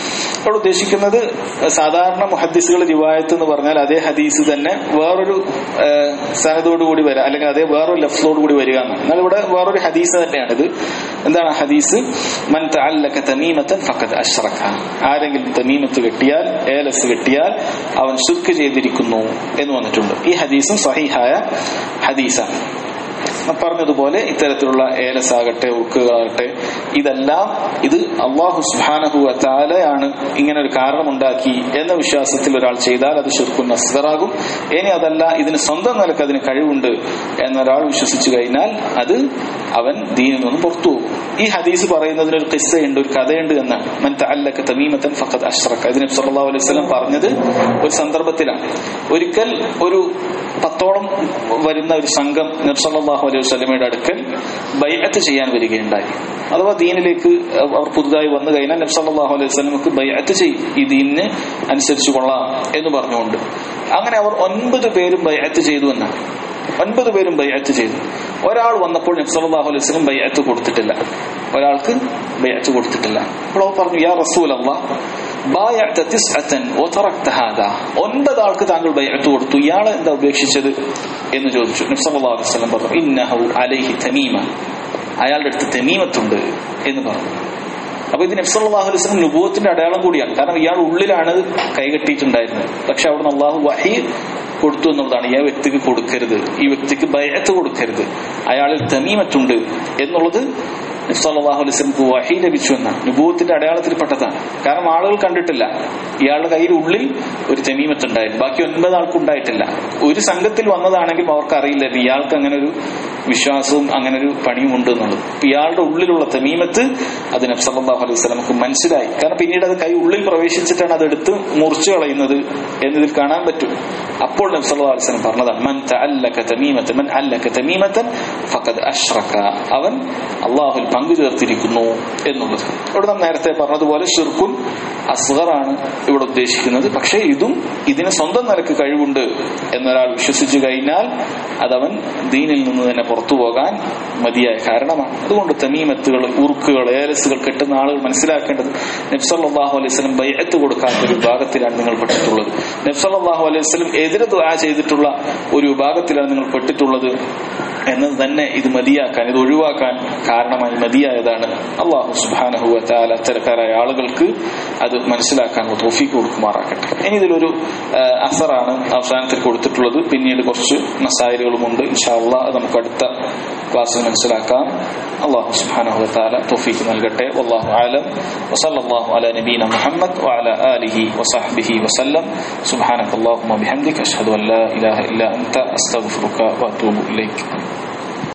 S1: അവിടെ ഉദ്ദേശിക്കുന്നത് സാധാരണ മുഹദ്ദിസുകൾ റിവായത്ത് എന്ന് പറഞ്ഞാൽ അതേ ഹദീസ് തന്നെ വേറൊരു സനതോടു കൂടി വരിക അല്ലെങ്കിൽ അതേ വേറൊരു ലഫ്സോട് കൂടി വരിക എന്നാണ് എന്നാൽ ഇവിടെ വേറൊരു ഹദീസ് തന്നെയാണ് ഇത് എന്താണ് ആ ഹദീസ് മൻ തഅല്ലക തമീമത്തൻ ഫഖദ് അഷ്റക ആരെങ്കിലും തമീമത്ത് കെട്ടിയാൽ ഏലസ് കെട്ടിയാൽ അവൻ ശുർക്ക് ചെയ്തിരിക്കുന്നു എന്ന് വന്നിട്ടുണ്ട് ഈ ഹദീസും സഹിഹായ ഹദീസാണ് പറഞ്ഞതുപോലെ ഇത്തരത്തിലുള്ള ഏലസ് ആകട്ടെ ഉറുക്കുകളാകട്ടെ ഇതെല്ലാം ഇത് അള്ളാഹു സുഹാനഹു താലയാണ് ഇങ്ങനെ ഒരു കാരണമുണ്ടാക്കി എന്ന വിശ്വാസത്തിൽ ഒരാൾ ചെയ്താൽ അത് ഷിർക്കുൻ അസ്ഗറാകും ഇനി അതല്ല ഇതിന് സ്വന്തം നിലക്ക് അതിന് കഴിവുണ്ട് എന്നൊരാൾ വിശ്വസിച്ചു കഴിഞ്ഞാൽ അത് അവൻ ദീനിൽ നിന്നും പുറത്തു പോകും ഈ ഹദീസ് പറയുന്നതിന് ഒരു കിസ്സയുണ്ട് ഒരു കഥയുണ്ട് എന്നാണ് മൻ തഅല്ലക തമീമത്തൻ ഫഖദ് അഷ്റക ഇത് നബി സല്ലല്ലാഹു അലൈഹി വസല്ലം പറഞ്ഞത് ഒരു സന്ദർഭത്തിലാണ് ഒരിക്കൽ ഒരു പത്തോളം വരുന്ന ഒരു സംഘം നബി സല്ലല്ലാഹു അലൈഹി വസല്ലമയുടെ അടുക്കൽ ബൈഅത്ത് ചെയ്യാൻ വരികയുണ്ടായി അഥവാ ദീനിലേക്ക് അവർ പുതുതായി വന്നു കഴിഞ്ഞാൽ നബി സല്ലല്ലാഹു അലൈഹി വസല്ലമക്ക് ബൈഅത്ത് ചെയ്യും ഈ ദീനിന് അനുസരിച്ച് കൊള്ളാം എന്ന് പറഞ്ഞുകൊണ്ട് അങ്ങനെ അവർ ഒൻപത് പേരും ബൈഅത്ത് ചെയ്തു എന്നാണ് ഒൻപത് പേരും ബൈഅത്ത് ചെയ്തു ഒരാൾ വന്നപ്പോൾ നബി സല്ലല്ലാഹു അലൈഹി വസല്ലം ബൈഅത്ത് കൊടുത്തിട്ടില്ല ഒരാൾക്ക് ബൈഅത്ത് കൊടുത്തിട്ടില്ല അപ്പോൾ അവർ പറഞ്ഞു യാ റസൂൽ ഒൻപത് ആൾക്ക് താങ്കൾ ബൈഅത്ത് കൊടുത്തു ഇയാളെ എന്താ ഉപേക്ഷിച്ചത് എന്ന് ചോദിച്ചു നബി സല്ലല്ലാഹു അലൈഹി വസല്ലം പറഞ്ഞു ഇന്നഹു അലൈഹി തമീമ അയാളുടെ അടുത്ത് തെമീമത്തുണ്ട് എന്ന് പറഞ്ഞു അപ്പൊ ഇത് നബ്സല്ലാഹു അലൈഹി വസല്ലം നുബൂവത്തിന്റെ അടയാളം കൂടിയാണ് കാരണം ഇയാൾ ഉള്ളിലാണ് കൈകെട്ടിയിട്ടുണ്ടായിരുന്നത് പക്ഷെ അവിടുന്ന് അള്ളാഹു വഹി കൊടുത്തു എന്നുള്ളതാണ് ഈ വ്യക്തിക്ക് കൊടുക്കരുത് ഈ വ്യക്തിക്ക് ബയത്ത് കൊടുക്കരുത് അയാളിൽ തമീമറ്റുണ്ട് എന്നുള്ളത് സല്ലാഹു അലൈസ്ലംക്ക് വഹി ലഭിച്ചു എന്നാണ് നുബൂത്തിന്റെ അടയാളത്തിൽപ്പെട്ടതാണ് കാരണം ആളുകൾ കണ്ടിട്ടില്ല ഇയാളുടെ കയ്യിൽ ഉള്ളിൽ ഒരു തെമീമത്തുണ്ടായിരുന്നു ബാക്കി ഒൻപത് ആൾക്കുണ്ടായിട്ടില്ല ഒരു സംഘത്തിൽ വന്നതാണെങ്കിൽ അവർക്ക് അറിയില്ല ഇയാൾക്ക് അങ്ങനെ ഒരു വിശ്വാസവും അങ്ങനെ ഒരു പണിയും ഉണ്ട് എന്നുള്ളത് ഇയാളുടെ ഉള്ളിലുള്ള തെമീമത്ത് അത് നബ്സല്ലാഹു അലൈഹി സ്വലമക്ക് മനസ്സിലായി കാരണം പിന്നീട് അത് കൈ ഉള്ളിൽ പ്രവേശിച്ചിട്ടാണ് അത് എടുത്ത് മുറിച്ചു കളയുന്നത് എന്നതിൽ കാണാൻ പറ്റും അപ്പോൾ നബ്സല്ലാ അലൈഹി സ്വലം പറഞ്ഞതാണ് മൻ തഅല്ലക തമീമത്തൻ മൻ അല്ലക തമീമത്തൻ ഫഖദ് അഷ്റക അവൻ അള്ളാഹുൽ പങ്കു ചേർത്തിരിക്കുന്നു എന്നുള്ളത് ഇവിടെ നാം നേരത്തെ പറഞ്ഞതുപോലെ ഷിർക്കുൻ അസ്ഗറാണ് ഇവിടെ ഉദ്ദേശിക്കുന്നത് പക്ഷേ ഇതും ഇതിന് സ്വന്തം നിലക്ക് കഴിവുണ്ട് എന്നൊരാൾ വിശ്വസിച്ചു കഴിഞ്ഞാൽ അതവൻ ദീനിൽ നിന്ന് തന്നെ പുറത്തു പോകാൻ മതിയായ കാരണമാണ് അതുകൊണ്ട് തമീമത്തുകൾ ഉറുക്കുകൾ ഏലസുകൾ കെട്ടുന്ന ആളുകൾ മനസ്സിലാക്കേണ്ടത് നബ്സല്ലാഹു അലൈഹി സ്വലം ബൈഅത്ത് കൊടുക്കാത്ത ഒരു വിഭാഗത്തിലാണ് നിങ്ങൾ പെട്ടിട്ടുള്ളത് നബ്സല്ലാഹു അലൈഹി സ്വലം എതിരെ ദുആ ചെയ്തിട്ടുള്ള ഒരു വിഭാഗത്തിലാണ് നിങ്ങൾ പെട്ടിട്ടുള്ളത് എന്നത് തന്നെ ഇത് മതിയാക്കാൻ ഇത് ഒഴിവാക്കാൻ കാരണമായി മതിയായതാണ് അള്ളാഹു സുബാനഹു താല അത്തരക്കാരായ ആളുകൾക്ക് അത് മനസ്സിലാക്കാനുള്ള തോഫീക്ക് കൊടുക്കുമാറാക്കട്ടെ ഇനി ഇതിലൊരു അസറാണ് അവസാനത്തിൽ കൊടുത്തിട്ടുള്ളത് പിന്നീട് കുറച്ച് മസായലുകളുമുണ്ട് ഇൻഷാല്ല അത് നമുക്ക് അടുത്ത ക്ലാസ്സിൽ മനസ്സിലാക്കാം അള്ളാഹു സുബാനഹു താല തോഫീക്ക് നൽകട്ടെ അള്ളാഹു ആലം വസല്ലാഹു അല നബീന മുഹമ്മദ് وعلى آله وصحبه وسلم سبحانك اللهم وبحمدك أشهد أن لا إله إلا أنت أستغفرك وأتوب إليك